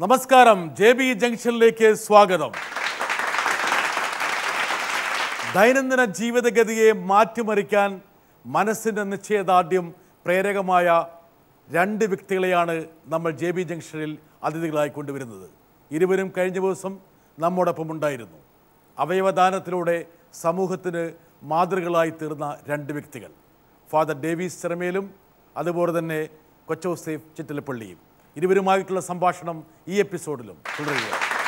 നമസ്കാരം J B ജംഗ്ഷനിലേക്ക് സ്വാഗതം ദൈനംദിന ജീവിതഗതിയെ മാറ്റിമറിക്കാൻ മനസ്സിൻ്റെ നിശ്ചയദാർഢ്യം പ്രേരകമായ രണ്ട് വ്യക്തികളെയാണ് നമ്മൾ ജെ ബി ജംഗ്ഷനിൽ അതിഥികളായി കൊണ്ടുവരുന്നത് ഇരുവരും കഴിഞ്ഞ ദിവസം നമ്മോടൊപ്പം ഉണ്ടായിരുന്നു അവയവദാനത്തിലൂടെ സമൂഹത്തിന് മാതൃകളായി തീർന്ന രണ്ട് വ്യക്തികൾ ഫാദർ ഡേവീസ് ചെറമേലും അതുപോലെ തന്നെ കൊച്ചോസേഫ് ചിറ്റലപ്പള്ളിയും ഇരുവരുമായിട്ടുള്ള സംഭാഷണം ഈ എപ്പിസോഡിലും തുടരുക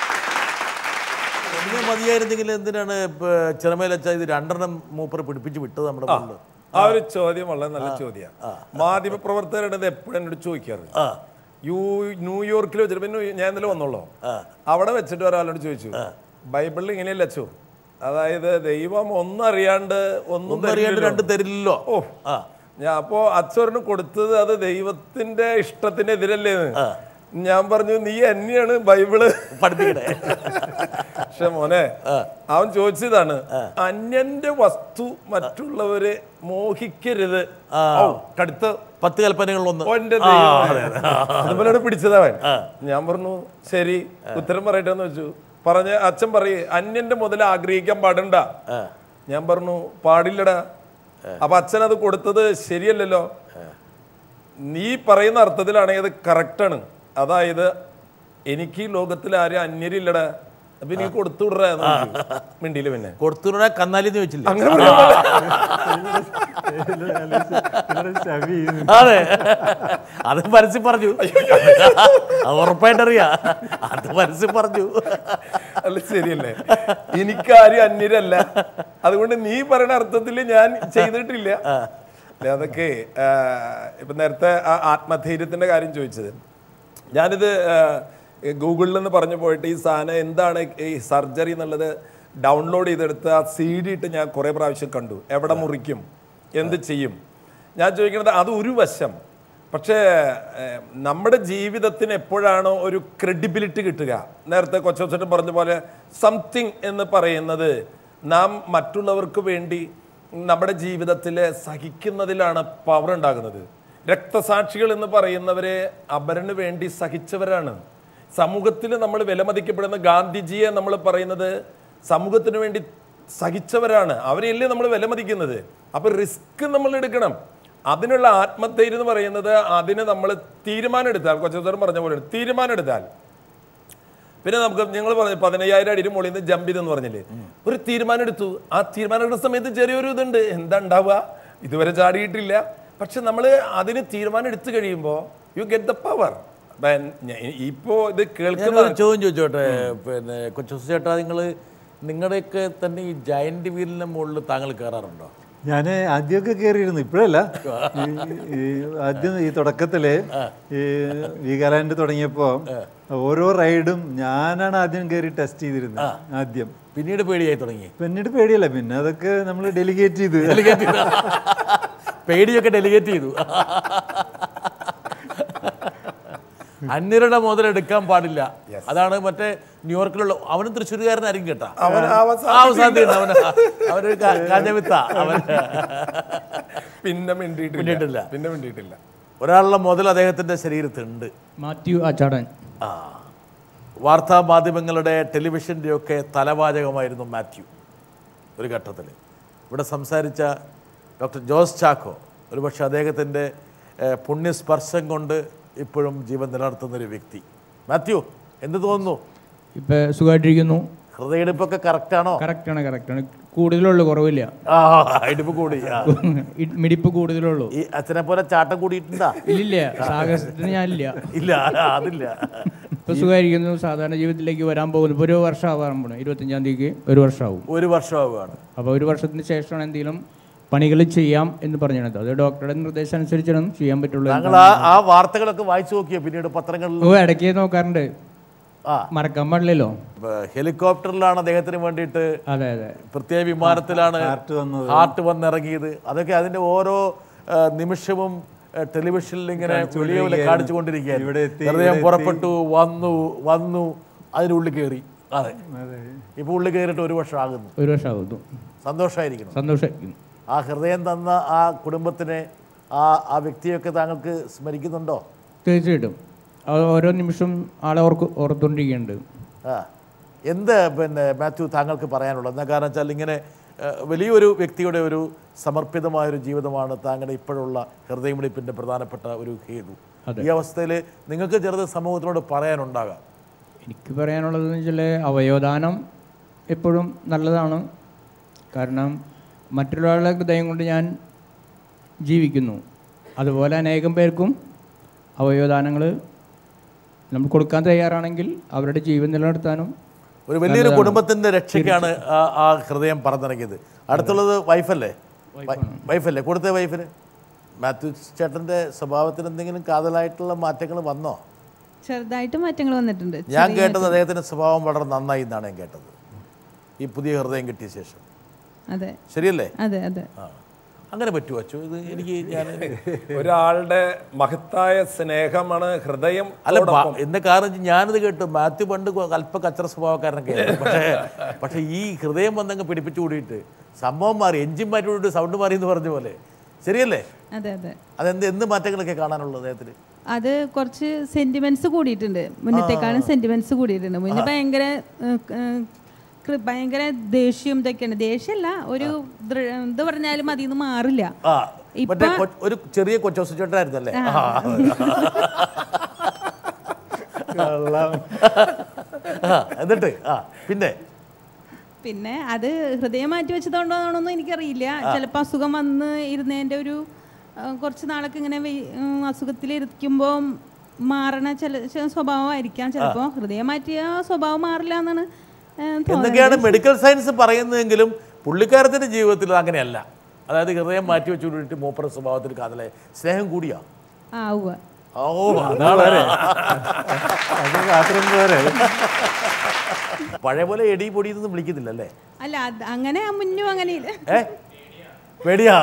ഇതിന് മതിയായിരുന്നെങ്കിൽ എന്തിനാണ് ചിറമേലച്ച ഇത് രണ്ടെണ്ണം മൂപ്പർ പിടിപ്പിച്ച് വിട്ടത് നമ്മുടെ മുകളിൽ ആ ഒരു ചോദ്യം വളരെ നല്ല ചോദ്യമാണ് മാധ്യമ പ്രവർത്തകരുടെ ഇത് എപ്പോഴും എന്നോട് ചോദിക്കാറ് യു ന്യൂയോർക്കിൽ വെച്ചിട്ട് പിന്നെ ഞാൻ ഇന്നലെ വന്നോളൂ അവിടെ വെച്ചിട്ട് ഒരാളോട് ചോദിച്ചു ബൈബിളിൽ ഇങ്ങനെയല്ല അച്ചു അതായത് ദൈവം ഒന്നും അറിയാണ്ട് ഒന്നും ഒന്നും അറിയാണ്ട് തരില്ലല്ലോ. രണ്ട് തരില്ലല്ലോ ഓ ആ ഞാൻ അപ്പോ അച്ചോറിന് കൊടുത്തത് അത് ദൈവത്തിന്റെ ഇഷ്ടത്തിനെതിരല്ലേന്ന് ഞാൻ പറഞ്ഞു നീ എന്നെയാണ് ബൈബിള് പഠിപ്പിക്കണേ പക്ഷെ മോനെ അവൻ ചോദിച്ചതാണ് അന്യന്റെ വസ്തു മറ്റുള്ളവരെ മോഹിക്കരുത് ഔ, കടുത്ത പത്ത് കൽപ്പനകളിലൊന്ന് ഓന്റെ ദൈവമേ. അതുപോലെയാണ് പിടിച്ചതവൻ ഞാൻ പറഞ്ഞു ശരി ഉത്തരം പറയട്ടെ എന്ന് വെച്ചു പറഞ്ഞ അച്ഛൻ പറയേ അന്യന്റെ മുതൽ ആഗ്രഹിക്കാൻ പാടണ്ട ഞാൻ പറഞ്ഞു പാടില്ലടാ അപ്പൊ അച്ഛൻ അത് കൊടുത്തത് ശരിയല്ലല്ലോ നീ പറയുന്ന അർത്ഥത്തിലാണെങ്കിൽ അത് കറക്റ്റാണ് അതായത് എനിക്ക് ഈ ലോകത്തിൽ ആരും അന്യരില്ലടാ അപ്പൊ എനിക്ക് കൊടുത്തു വിടറാ മിണ്ടിയില്ല പിന്നെ കൊടുത്തുടനെ കന്നാലിന്ന് വെച്ചില്ല അങ്ങനെ പറയാൻ അതെ അത് പരസ്യം പറഞ്ഞു അത് ഉറപ്പായിട്ടറിയാ അത് പരസ്യം പറഞ്ഞു അല്ല ശരിയല്ലേ എനിക്കാരും അന്യരല്ല അതുകൊണ്ട് നീ പറയുന്ന അർത്ഥത്തിൽ ഞാൻ ചെയ്തിട്ടില്ല അല്ല, അതൊക്കെ ആ, ഇപ്പൊ നേരത്തെ ആ ആത്മധൈര്യത്തിന്റെ കാര്യം ചോദിച്ചത് ഞാനിത് ആ, ഗൂഗിളിൽ നിന്ന് പറഞ്ഞു പോയിട്ട് ഈ സാധനം എന്താണ് ഈ സർജറി എന്നുള്ളത് ഡൗൺലോഡ് ചെയ്തെടുത്ത് ആ സി ഡി ഇട്ട് ഞാൻ കുറേ പ്രാവശ്യം കണ്ടു എവിടെ മുറിക്കും എന്ത് ചെയ്യും ഞാൻ ചോദിക്കുന്നത് അത് ഒരു വശം പക്ഷേ ഏഹ്, നമ്മുടെ ജീവിതത്തിന് എപ്പോഴാണോ ഒരു ക്രെഡിബിലിറ്റി കിട്ടുക നേരത്തെ കൊച്ചോച്ചേട്ടൻ പറഞ്ഞ പോലെ സംതിങ് എന്ന് പറയുന്നത് നാം മറ്റുള്ളവർക്ക് വേണ്ടി നമ്മുടെ ജീവിതത്തിൽ സഹിക്കുന്നതിലാണ് പവർ ഉണ്ടാകുന്നത് രക്തസാക്ഷികൾ എന്ന് പറയുന്നവരെ അപരന് വേണ്ടി സഹിച്ചവരാണ് സമൂഹത്തിൽ നമ്മൾ വിലമതിക്കപ്പെടുന്ന ഗാന്ധിജിയെ നമ്മൾ പറയുന്നത് സമൂഹത്തിന് വേണ്ടി സഹിച്ചവരാണ് അവരെയല്ലേ നമ്മൾ വിലമതിക്കുന്നത് അപ്പൊ റിസ്ക് നമ്മൾ എടുക്കണം അതിനുള്ള ആത്മധൈര്യം എന്ന് പറയുന്നത് അതിന് നമ്മൾ തീരുമാനം എടുത്താൽ കൊച്ചോത്തരം പറഞ്ഞ പോലെ തീരുമാനം എടുത്താൽ പിന്നെ നമുക്ക് നിങ്ങൾ പറഞ്ഞു പതിനയ്യായിരം അടിയിൽ മുകളിൽ നിന്ന് ജമ്പ് ചെയ്തെന്ന് പറഞ്ഞില്ലേ ഒരു തീരുമാനം എടുത്തു ആ തീരുമാനം എടുക്കുന്ന സമയത്ത് ചെറിയൊരു ഇതുണ്ട് എന്താ ഉണ്ടാവുക ഇതുവരെ ചാടിയിട്ടില്ല പക്ഷെ നമ്മൾ അതിന് തീരുമാനം എടുത്തു കഴിയുമ്പോൾ യു ഗെറ്റ് ദ പവർ ഇപ്പോ ഇത് കേൾക്കുന്ന ഞാനൊരു ചോദ്യം ചോദിച്ചോട്ടെ പിന്നെ കൊച്ചു ചേട്ടാ നിങ്ങൾ നിങ്ങളുടെയൊക്കെ തന്നെ ഈ ജയന്റ് വീലിന്റെ മുകളിൽ താങ്കൾ കയറാറുണ്ടോ ഞാൻ ആദ്യമൊക്കെ കയറിയിരുന്നു ഇപ്പോഴല്ല ഈ- ഈ ആദ്യം ഈ തുടക്കത്തില് ഈ വീഗാലാൻഡ് തുടങ്ങിയപ്പോ ഓരോ റൈഡും ഞാനാണ് ആദ്യം കയറി ടെസ്റ്റ് ചെയ്തിരുന്നത് ആദ്യം പിന്നീട് പേടിയായി തുടങ്ങി പിന്നീട് പേടിയല്ല പിന്നെ അതൊക്കെ നമ്മൾ ഡെലിഗേറ്റ് ചെയ്ത് ഡെലിഗേറ്റ് ചെയ്തു പേടിയൊക്കെ ഡെലിഗേറ്റ് ചെയ്തു അന്യരുടെ മുതലെടുക്കാൻ പാടില്ല അതാണ് മറ്റേ ന്യൂയോർക്കിലുള്ള അവനും തൃശ്ശൂരുകാരനായിരിക്കും കേട്ടാ അവൻ അവസാനം ആ അവസാനത്തിണ്ട് അവന് അവനൊരു കാ- കാഞ്ഞവിത്ത അവൻ പിന്നെ മിണ്ടിയിട്ടില്ല മിണ്ടിയിട്ടില്ല. പിന്നെ മിണ്ടിയിട്ടില്ല ഒരാളുടെ മുതൽ അദ്ദേഹത്തിന്റെ ശരീരത്തുണ്ട് മാത്യു ആച്ചാടൻ ആ വാർത്താ മാധ്യമങ്ങളുടെ ടെലിവിഷൻ്റെ ഒക്കെ തലവാചകമായിരുന്നു മാത്യു ഒരു ഘട്ടത്തിൽ ഇവിടെ സംസാരിച്ച ഡോക്ടർ ജോസ് ചാക്കോ ഒരുപക്ഷെ അദ്ദേഹത്തിൻ്റെ ഏഹ്, പുണ്യസ്പർശം കൊണ്ട് ഇപ്പോഴും ജീവൻ നിലനിർത്തുന്ന ഒരു വ്യക്തി മാത്യു എന്ത് തോന്നുന്നു ഇപ്പം സുഖമായിട്ടിരിക്കുന്നു ഹൃദയടിപ്പൊക്കെ കറക്റ്റാണോ കറക്റ്റാണ് കറക്റ്റാണ് കൂടുതലുള്ളൂ കുറവില്ല ആ ഇടിപ്പ് കൂടി ആ. ഇ- മിടിപ്പ് കൂടുതലുള്ളൂ ഈ അച്ഛനെ പോലെ ചാട്ടം കൂടിയിട്ടുണ്ടാ ഇല്ലില്ല സാഹസത്തിന് ഞാനില്ല ഇല്ല അതില്ല ഇപ്പൊ സുഖമായിരിക്കുന്നു സാധാരണ ജീവിതത്തിലേക്ക് വരാൻ പോകുന്നു ഇപ്പോൾ ഒരു വർഷം ആവാൻ പോണു ഇരുപത്തഞ്ചാം തീയതിക്ക് ഒരു വർഷമാവും ഒരു വർഷമാവുകയാണ് അപ്പോൾ ഒരു വർഷത്തിന് ശേഷമാണ് എന്തെങ്കിലും പണികൾ ചെയ്യാം എന്ന് പറഞ്ഞത് അത് ഡോക്ടറുടെ നിർദ്ദേശം അനുസരിച്ചാണ് ചെയ്യാൻ പറ്റുള്ളൂ താങ്കൾ ആ ആ വാർത്തകളൊക്കെ വായിച്ചു നോക്കിയോ പിന്നീട് പത്രങ്ങളിൽ ഓ ഇടയ്ക്ക് നോക്കാറുണ്ട് ആ മറക്കാൻ പാടില്ലല്ലോ ഇപ്പൊ ഹെലികോപ്റ്ററിലാണ് അദ്ദേഹത്തിന് വേണ്ടിയിട്ട് അതെ അതെ പ്രത്യേക വിമാനത്തിലാണ് ഹാർട്ട് വന്നത്. ഹാർട്ട് വന്നിറങ്ങിയത് അതൊക്കെ അതിന്റെ ഓരോ ആ, നിമിഷവും ആ, ടെലിവിഷനിൽ ഇങ്ങനെ വലിയ പോലെ ഇവിടെ കാണിച്ചുകൊണ്ടിരിക്കുകയായിരുന്നു എത്തി, ഹൃദയം പുറപ്പെട്ടു വന്നു വന്നു അതിനുള്ളിൽ കയറി അതെ അതെ. ഇപ്പൊ ഉള്ളിൽ കയറിയിട്ട് ഒരു വർഷം ആകുന്നു ഒരു വർഷമാകുന്നു സന്തോഷമായിരിക്കണം സന്തോഷമായിരിക്കുന്നു ആ ഹൃദയം തന്ന ആ കുടുംബത്തിനെ ആ ആ വ്യക്തിയൊക്കെ താങ്കൾക്ക് സ്മരിക്കുന്നുണ്ടോ തീർച്ചയായിട്ടും അത് ഓരോ നിമിഷം ആളെ ഓർക്ക് ഓർത്തുകൊണ്ടിരിക്കുന്നുണ്ട് ആ എന്ത് പിന്നെ മാത്യു താങ്കൾക്ക് പറയാനുള്ളത് എന്താ കാരണം വെച്ചാൽ ഇങ്ങനെ ആ, വലിയൊരു വ്യക്തിയുടെ ഒരു സമർപ്പിതമായൊരു ജീവിതമാണ് താങ്കളുടെ ഇപ്പോഴുള്ള ഹൃദയമിടിപ്പിൻ്റെ പ്രധാനപ്പെട്ട ഒരു ഹേതു ഈ അവസ്ഥയിൽ നിങ്ങൾക്ക് ചെറുത് സമൂഹത്തിനോട് പറയാനുണ്ടാകാം എനിക്ക് പറയാനുള്ളതെന്ന് വെച്ചാൽ അവയോദാനം എപ്പോഴും നല്ലതാണ് കാരണം മറ്റൊരാളുടെ ഹൃദയം കൊണ്ട് ഞാൻ ജീവിക്കുന്നു അതുപോലെ അനേകം പേർക്കും അവയോദാനങ്ങൾ നമ്മൾ കൊടുക്കാൻ തയ്യാറാണെങ്കിൽ അവരുടെ ജീവൻ നിലനിർത്താനും ഒരു വലിയൊരു കുടുംബത്തിന്റെ രക്ഷയ്ക്കാണ് ആ ആ ഹൃദയം പറഞ്ഞിറങ്ങിയത് അടുത്തുള്ളത് വൈഫല്ലേ വൈഫല്ലേ കൊടുത്ത വൈഫിന് മാത്യു ചേട്ടന്റെ സ്വഭാവത്തിന് എന്തെങ്കിലും കാതലായിട്ടുള്ള മാറ്റങ്ങൾ വന്നോ ചെറുതായിട്ട് മാറ്റങ്ങൾ വന്നിട്ടുണ്ട് ഞാൻ കേട്ടത് അദ്ദേഹത്തിന്റെ സ്വഭാവം വളരെ നന്നായി എന്നാണ് ഞാൻ കേട്ടത് ഈ പുതിയ ഹൃദയം കിട്ടിയ ശേഷം അതെ ശരിയല്ലേ അതെ അതെ ആ അങ്ങനെ പറ്റുമോ അച്ചു ഇത് എനിക്ക് ഞാൻ ഒരാളുടെ മഹത്തായ സ്നേഹമാണ് ഹൃദയം അല്ല ബ- എന്റെ കാരണം വെച്ചാൽ ഞാനിത് കേട്ടു മാത്യു പണ്ട് കൊ- അല്പ കച്ചറ സ്വഭാവക്കാരനൊക്കെ ആയിരുന്നു. പക്ഷേ പക്ഷേ ഈ ഹൃദയം വന്നങ്ങ് പിടിപ്പിച്ചു കൂടിയിട്ട് സംഭവം മാറി എഞ്ചിൻ മാറ്റി വിട്ടിട്ട് സൗണ്ട് മാറി എന്ന് പറഞ്ഞ പോലെ ശരിയല്ലേ അതെ അതെ അതെന്ത് എന്ത് മാറ്റങ്ങളൊക്കെ കാണാനുള്ളത് അദ്ദേഹത്തിന് അത് കുറച്ച് സെന്റിമെന്റ്സ് കൂടിയിട്ടുണ്ട് മുന്നത്തെക്കാളും സെന്റിമെന്റ്സ് കൂടിയിട്ടുണ്ട് മുന്നേ ഭയങ്കര ഏഹ്, ഏഹ്, കൃ- ഭയങ്കര ദേഷ്യം ഇതൊക്കെയാണ് ദേഷ്യമല്ല ഒരു ദൃ- ഇത് പറഞ്ഞാലും അതിൽ നിന്ന് മാറില്ല ആ ഇപ്പൊ- മറ്റേ കൊ- ഒരു ചെറിയ കൊച്ചോസ് ചേട്ടനായിരുന്നല്ലേ ആ ആ, എന്നിട്ട് ആ പിന്നെ പിന്നെ അത് ഹൃദയം മാറ്റി വെച്ചതുകൊണ്ടാണോന്നും എനിക്കറിയില്ല ചിലപ്പോൾ അസുഖം വന്ന് ഇരുന്നതിൻ്റെ ഒരു ആ, കുറച്ച് നാളൊക്കെ ഇങ്ങനെ അസുഖത്തിൽ ഇരിക്കുമ്പോൾ മാറണ ചില ചില സ്വഭാവമായിരിക്കാം ചിലപ്പോൾ ഹൃദയം മാറ്റിയ സ്വഭാവം മാറില്ല എന്നാണ് ആ, തോന്നുന്നത് എന്തൊക്കെയാണ് മെഡിക്കൽ സയൻസ് പറയുന്നതെങ്കിലും പുള്ളിക്കാരത്തിന്റെ ജീവിതത്തിൽ അത് അങ്ങനെയല്ല അതായത് ഹൃദയം മാറ്റി വെച്ചുകൊണ്ടിട്ട് മൂപ്പറ സ്വഭാവത്തിൽ കാതലെ സ്നേഹം കൂടിയാ ആ ഉവ്വ ഓ അതാണ് അത് മാത്രം പോരെ പഴയ പോലെ എടി പൊടി ഒന്നും വിളിക്കുന്നില്ല അല്ലേ അല്ല അത് അങ്ങനെ മുന്നും അങ്ങനെയില്ല ഏ പേടിയാ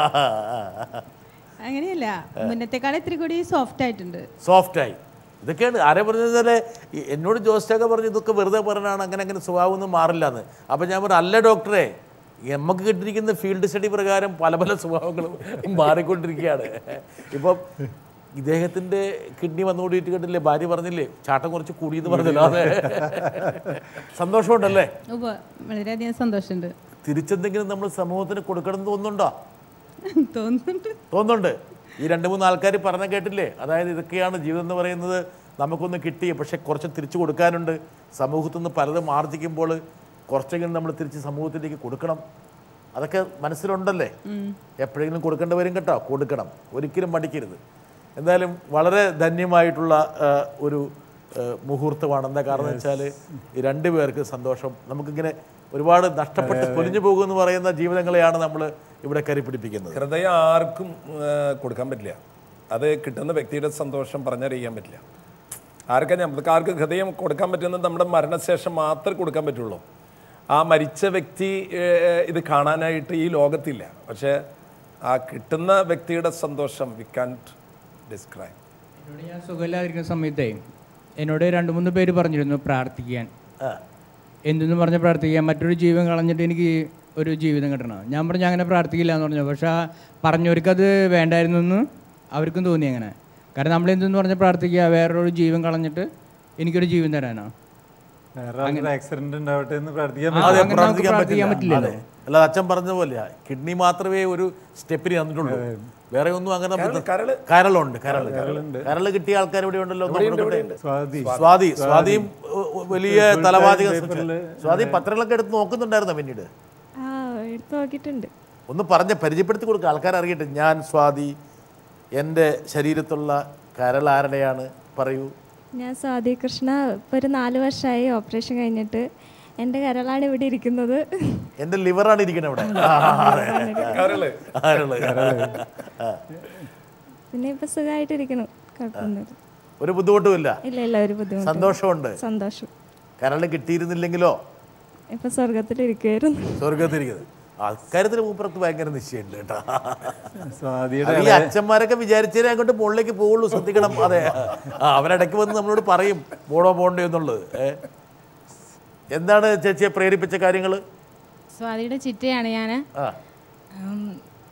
അങ്ങനെയല്ല മുന്നത്തെക്കാളും ഇത്തിരി കൂടി സോഫ്റ്റ് ആയിട്ടുണ്ട് സോഫ്റ്റായി ഇതൊക്കെയാണ് ആരെ പറഞ്ഞാല് എന്നോട് ജോസ്റ്റൊക്കെ പറഞ്ഞു ഇതൊക്കെ വെറുതെ പറഞ്ഞാണ് അങ്ങനെ അങ്ങനെ സ്വഭാവം ഒന്നും മാറില്ല എന്ന് അപ്പം ഞാൻ പറഞ്ഞു അല്ല ഡോക്ടറെ നമുക്ക് കിട്ടിയിരിക്കുന്ന ഫീൽഡ് സ്റ്റഡി പ്രകാരം പല പല സ്വഭാവങ്ങളും മാറിക്കൊണ്ടിരിക്കുകയാണ് ഇപ്പം ഇദ്ദേഹത്തിൻ്റെ കിഡ്നി വന്നുകൂടിയിട്ട് കണ്ടില്ലേ ഭാര്യ പറഞ്ഞില്ലേ ചാട്ടം കുറച്ച് കൂടിയെന്ന് പറഞ്ഞല്ലോ അതെ സന്തോഷമുണ്ടല്ലേ ഉവ്വ വളരെയധികം സന്തോഷമുണ്ട് തിരിച്ചെന്തെങ്കിലും നമ്മൾ സമൂഹത്തിന് കൊടുക്കണം എന്ന് തോന്നുന്നുണ്ടോ തോന്നുന്നുണ്ട് തോന്നുന്നുണ്ട് ഈ രണ്ട് മൂന്ന് ആൾക്കാർ പറഞ്ഞ കേട്ടില്ലേ അതായത് ഇതൊക്കെയാണ് ജീവിതം എന്ന് പറയുന്നത് നമുക്കൊന്ന് കിട്ടി പക്ഷെ കുറച്ച് തിരിച്ചു കൊടുക്കാനുണ്ട് സമൂഹത്തിൽ നിന്ന് പലതും ആർജിക്കുമ്പോൾ കുറച്ചെങ്കിലും നമ്മൾ തിരിച്ച് സമൂഹത്തിലേക്ക് കൊടുക്കണം അതൊക്കെ മനസ്സിലുണ്ടല്ലേ എപ്പോഴെങ്കിലും കൊടുക്കേണ്ടി വരും കേട്ടോ കൊടുക്കണം ഒരിക്കലും മടിക്കരുത് എന്തായാലും വളരെ ധന്യമായിട്ടുള്ള ആ, ഒരു ആ, മുഹൂർത്തമാണ് എന്താ കാരണം എന്ന് വെച്ചാൽ ഈ രണ്ടു പേർക്ക് സന്തോഷം നമുക്കിങ്ങനെ ഒരുപാട് നഷ്ടപ്പെട്ട് പൊലിഞ്ഞു പോകുമെന്ന് പറയുന്ന ജീവിതങ്ങളെയാണ് നമ്മൾ ഇവിടെ കരുപിടിപ്പിക്കുന്നത് ഹൃദയം ആർക്കും ആ, കൊടുക്കാൻ പറ്റില്ല അത് കിട്ടുന്ന വ്യക്തിയുടെ സന്തോഷം പറഞ്ഞറിയിക്കാൻ പറ്റില്ല ആർക്കാ നമുക്ക് ആർക്ക് ഹൃദയം കൊടുക്കാൻ പറ്റുന്നത് നമ്മുടെ മരണശേഷം മാത്രമേ കൊടുക്കാൻ പറ്റുള്ളൂ ആ മരിച്ച വ്യക്തി ഏ, ഇത് കാണാനായിട്ട് ഈ ലോകത്തില്ല പക്ഷേ ആ കിട്ടുന്ന വ്യക്തിയുടെ സന്തോഷം വി കാൻറ്റ് ഡിസ്ക്രൈബ് എന്നോട് ഞാൻ സുഖമില്ലാതിരിക്കുന്ന സമയത്തേ എന്നോട് രണ്ട് മൂന്ന് പേര് പറഞ്ഞിരുന്നു പ്രാർത്ഥിക്കാൻ എന്തെന്ന് പറഞ്ഞ് പ്രാർത്ഥിക്കാൻ മറ്റൊരു ജീവൻ കളഞ്ഞിട്ട് എനിക്ക് ഒരു ജീവിതം കിട്ടണം ഞാൻ പറഞ്ഞു അങ്ങനെ പ്രാർത്ഥിക്കില്ല എന്ന് പറഞ്ഞു പക്ഷെ ആ പറഞ്ഞവർക്കത് വേണ്ടായിരുന്നു എന്ന് അവർക്കും തോന്നി അങ്ങനെ കാരണം നമ്മൾ എന്തെന്ന് പറഞ്ഞ് പ്രാർത്ഥിക്കുക വേറൊരു ജീവൻ കളഞ്ഞിട്ട് എനിക്കൊരു ജീവൻ തരാനോ വേറെ ആക്സിഡന്റ് ഉണ്ടാവട്ടെ എന്ന് പ്രാർത്ഥിക്കാൻ അതെ അങ്ങനെ നമുക്ക് പ്രാർത്ഥിക്കാൻ പ്രാർത്ഥിക്കാൻ പറ്റില്ല പറ്റില്ലല്ലോ. അതെ അല്ലാതെ അച്ഛൻ പറഞ്ഞ പോലെയാ കിഡ്നി മാത്രമേ ഒരു സ്റ്റെപ്പിന് തന്നിട്ടുള്ളൂ വേറെ ഒന്നും അങ്ങനെ കരള് കരളുണ്ട് കരള് കരള് കിട്ടിയ ആൾക്കാർ ഇവിടെ ഉണ്ടല്ലോ നമ്മുടെ കൂടെ. സ്വാതി സ്വാതി സ്വാതിയും ഉ, ഉ, വലിയ തലവാചക സ്വാതി പത്രങ്ങളൊക്കെ എടുത്ത് നോക്കുന്നുണ്ടായിരുന്നോ പിന്നീട് ആ എടുത്തു നോക്കിയിട്ടുണ്ട് ഒന്ന് പറഞ്ഞ് പരിചയപ്പെടുത്തി കൊടുക്കുക ആൾക്കാർ അറിയട്ടെ ഞാൻ സ്വാതി എൻ്റെ ശരീരത്തുള്ള കരൾ ആരുടെയാണ് പറയൂ ഞാൻ സ്വാതി കൃഷ്ണ ഇപ്പോൾ ഒരു നാല് വർഷമായി ഓപ്പറേഷൻ കഴിഞ്ഞിട്ട് എൻ്റെ കരളാണ് ഇവിടെ ഇരിക്കുന്നത് എൻ്റെ ലിവറാണ് ഇരിക്കുന്നത് ഇവിടെ ആ, അതെ. കരള് കരള്. ആ. പിന്നെ ഇപ്പം സുഖമായിട്ടിരിക്കണം കുഴപ്പമൊന്നുമില്ല ഒരു ബുദ്ധിമുട്ടുമില്ല ഇല്ല ഇല്ല ഒരു ബുദ്ധിമുട്ട് സന്തോഷമുണ്ട് സന്തോഷം കരൾ കിട്ടിയിരുന്നില്ലെങ്കിലോ ഇപ്പം സ്വർഗത്തിലിരിക്കുമായിരുന്നു സ്വർഗത്തിരിക്കുന്നത് അക്കാര്യത്തിൽ മൂപ്പുറത്ത് ഭയങ്കര നിശ്ചയമുണ്ട് കേട്ടോ സ്വാതിയുടെ അത് ഈ അച്ഛന്മാരൊക്കെ വിചാരിച്ചേ അങ്ങോട്ട് മുകളിലേക്ക് പോവുള്ളൂ ശ്രദ്ധിക്കണം അതെ ആ അവരിടയ്ക്ക് വന്ന് നമ്മളോട് പറയും പോണോ പോണ്ടോ എന്നുള്ളത് ഏ എന്താണ് ചേച്ചിയെ പ്രേരിപ്പിച്ച കാര്യങ്ങൾ സ്വാതിയുടെ ചിറ്റയാണ് ഞാൻ ആ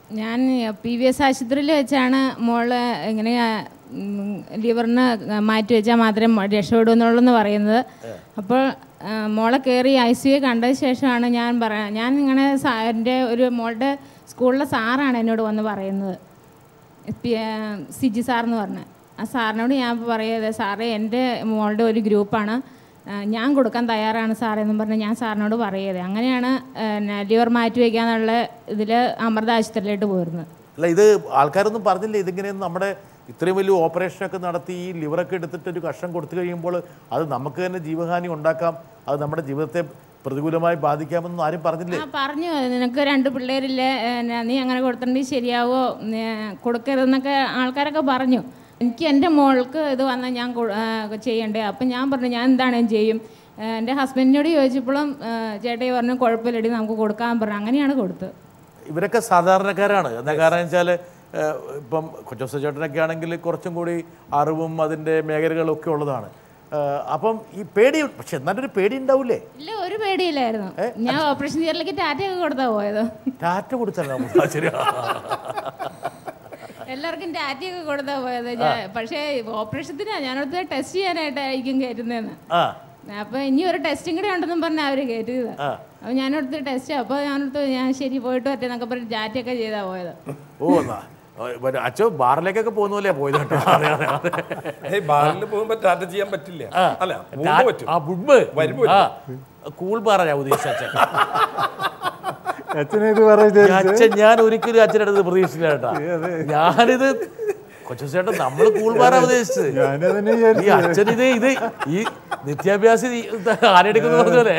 ഞാൻ പി വി എസ് ആശുപത്രിയിൽ വെച്ചാണ് മോള് ഇങ്ങനെ ഉം, ലിവറിന് മാറ്റി വെച്ചാൽ മാത്രമേ രക്ഷപ്പെടൂ എന്നുള്ളതെന്ന് പറയുന്നത് അപ്പോൾ ആ, മോളെ കയറി ഐ സി യു കണ്ടതിന് ശേഷമാണ് ഞാൻ പറയാ ഞാൻ ഇങ്ങനെ സാ- എൻ്റെ ഒരു മോളുടെ സ്കൂളിലെ സാറാണ് എന്നോട് വന്ന് പറയുന്നത് പി- ആ, സിജി സാർ എന്ന് പറഞ്ഞ ആ സാറിനോട് ഞാൻ പറയുന്നത് സാറേ എൻ്റെ മോളുടെ ഒരു ഗ്രൂപ്പാണ് ആ, ഞാൻ കൊടുക്കാൻ തയ്യാറാണ് സാറേ എന്നും പറഞ്ഞ് ഞാൻ സാറിനോട് പറയുന്നത് അങ്ങനെയാണ് ലിവർ മാറ്റി വയ്ക്കാന്നുള്ള ഇതിൽ അമൃത ആശുപത്രിയിലോട്ട് പോയിരുന്നത് അല്ല ഇത് ആൾക്കാരൊന്നും പറഞ്ഞില്ല ഇതിങ്ങനെ നമ്മുടെ ഇത്രയും വലിയ ഓപ്പറേഷനൊക്കെ നടത്തി ഈ ലിവറൊക്കെ എടുത്തിട്ട് ഒരു കഷ്ണം കൊടുത്തു കഴിയുമ്പോൾ അത് നമുക്ക് തന്നെ ജീവഹാനി ഉണ്ടാക്കാം അത് നമ്മുടെ ജീവിതത്തെ പ്രതികൂലമായി ബാധിക്കാമെന്നും ആരും പറഞ്ഞില്ലേ ആ പറഞ്ഞു നിനക്ക് രണ്ട് പിള്ളേരില്ലേ ഏ, നീ അങ്ങനെ കൊടുത്തിട്ടുണ്ടെങ്കിൽ ശരിയാവോ നീ കൊടുക്കരുതെന്നൊക്കെ ആൾക്കാരൊക്കെ പറഞ്ഞു എനിക്ക് എൻ്റെ മോൾക്ക് ഇത് വന്നാൽ ഞാൻ കൊ- ആ, ചെയ്യണ്ടേ അപ്പം ഞാൻ പറഞ്ഞു ഞാൻ എന്താണ് ചെയ്യും ഏ, എൻ്റെ ഹസ്ബൻഡിനോട് ചോദിച്ചപ്പോഴും ഏ, ചേട്ടായി പറഞ്ഞു കുഴപ്പമില്ലടി നമുക്ക് കൊടുക്കാൻ പറഞ്ഞു അങ്ങനെയാണ് കൊടുത്തത് ഇവരൊക്കെ സാധാരണക്കാരാണ് എന്താ കാരണം വെച്ചാൽ ഇപ്പം കൊച്ചോസ ചേട്ടനൊക്കെ ആണെങ്കിൽ കുറച്ചും കൂടി അറിവും അതിൻ്റെ മേഖലകളൊക്കെ ഉള്ളതാണ് ഏഹ്, അപ്പം ഈ പേടി പക്ഷെ എന്നാലൊരു പേടി ഉണ്ടാവില്ലേ ഇല്ല ഒരു പേടിയില്ലായിരുന്നു ഞാൻ ഓപ്പറേഷൻ തിയേറ്ററിലേക്ക് ടാറ്റയൊക്കെ കൊടുത്താ പോയത് ടാറ്റ കൊടുത്തല്ല ശരി എല്ലാവർക്കും ടാറ്റയൊക്കെ കൊടുത്താ പോയത് ഞാൻ- പക്ഷേ ഓപ്പറേഷത്തിനാ ഞാനടുത്ത് ടെസ്റ്റ് ചെയ്യാനായിട്ടായിരിക്കും കയറ്റുന്നതെന്ന് ആ അപ്പൊ ഇനി ഒരു ടെസ്റ്റും കൂടെ ഉണ്ടെന്നും പറഞ്ഞ അവര് കയറ്റിയത് അപ്പൊ ഞാനടുത്ത് ടെസ്റ്റ് അപ്പൊ ഞാനടുത്ത് ഞാൻ ശരി പോയിട്ട് പറ്റേ എന്നൊക്കെ പറഞ്ഞ് ടാറ്റയൊക്കെ ചെയ്താ പോയത് ഓ എന്നാ അച്ഛോ ബാറിലേക്കൊക്കെ പോകുന്നല്ലേ പോയത് കേട്ടോ അതെ അതെ അതെ ഏയ് ബാറിൽ പോകുമ്പോ ടാറ്റ ചെയ്യാൻ പറ്റില്ല അല്ല മുമ്പ് ടാ- പറ്റും ആ ബുഡ്ബ് വരുമ്പോ ആ കൂൾ ബാറാ ഞാൻ ഉദ്ദേശിച്ച അച്ഛൻ അച്ഛനെ ഇത് പറയാ ഈ വിചാരിച്ചു അച്ഛൻ ഞാൻ ഒരിക്കലും അച്ഛനടുത്ത് പ്രതീക്ഷിച്ചില്ല കേട്ടാ ഞാനിത് കൊച്ചു നമ്മൾ കൂൾ ബാറാ ഉദ്ദേശിച്ചത് ഞാനതിനെ ഈ വിചാരിച്ചു അച്ഛൻ ഇത് ഇത് ഈ നിത്യാഭ്യാസി ആരെടുക്കുന്ന പറഞ്ഞല്ലേ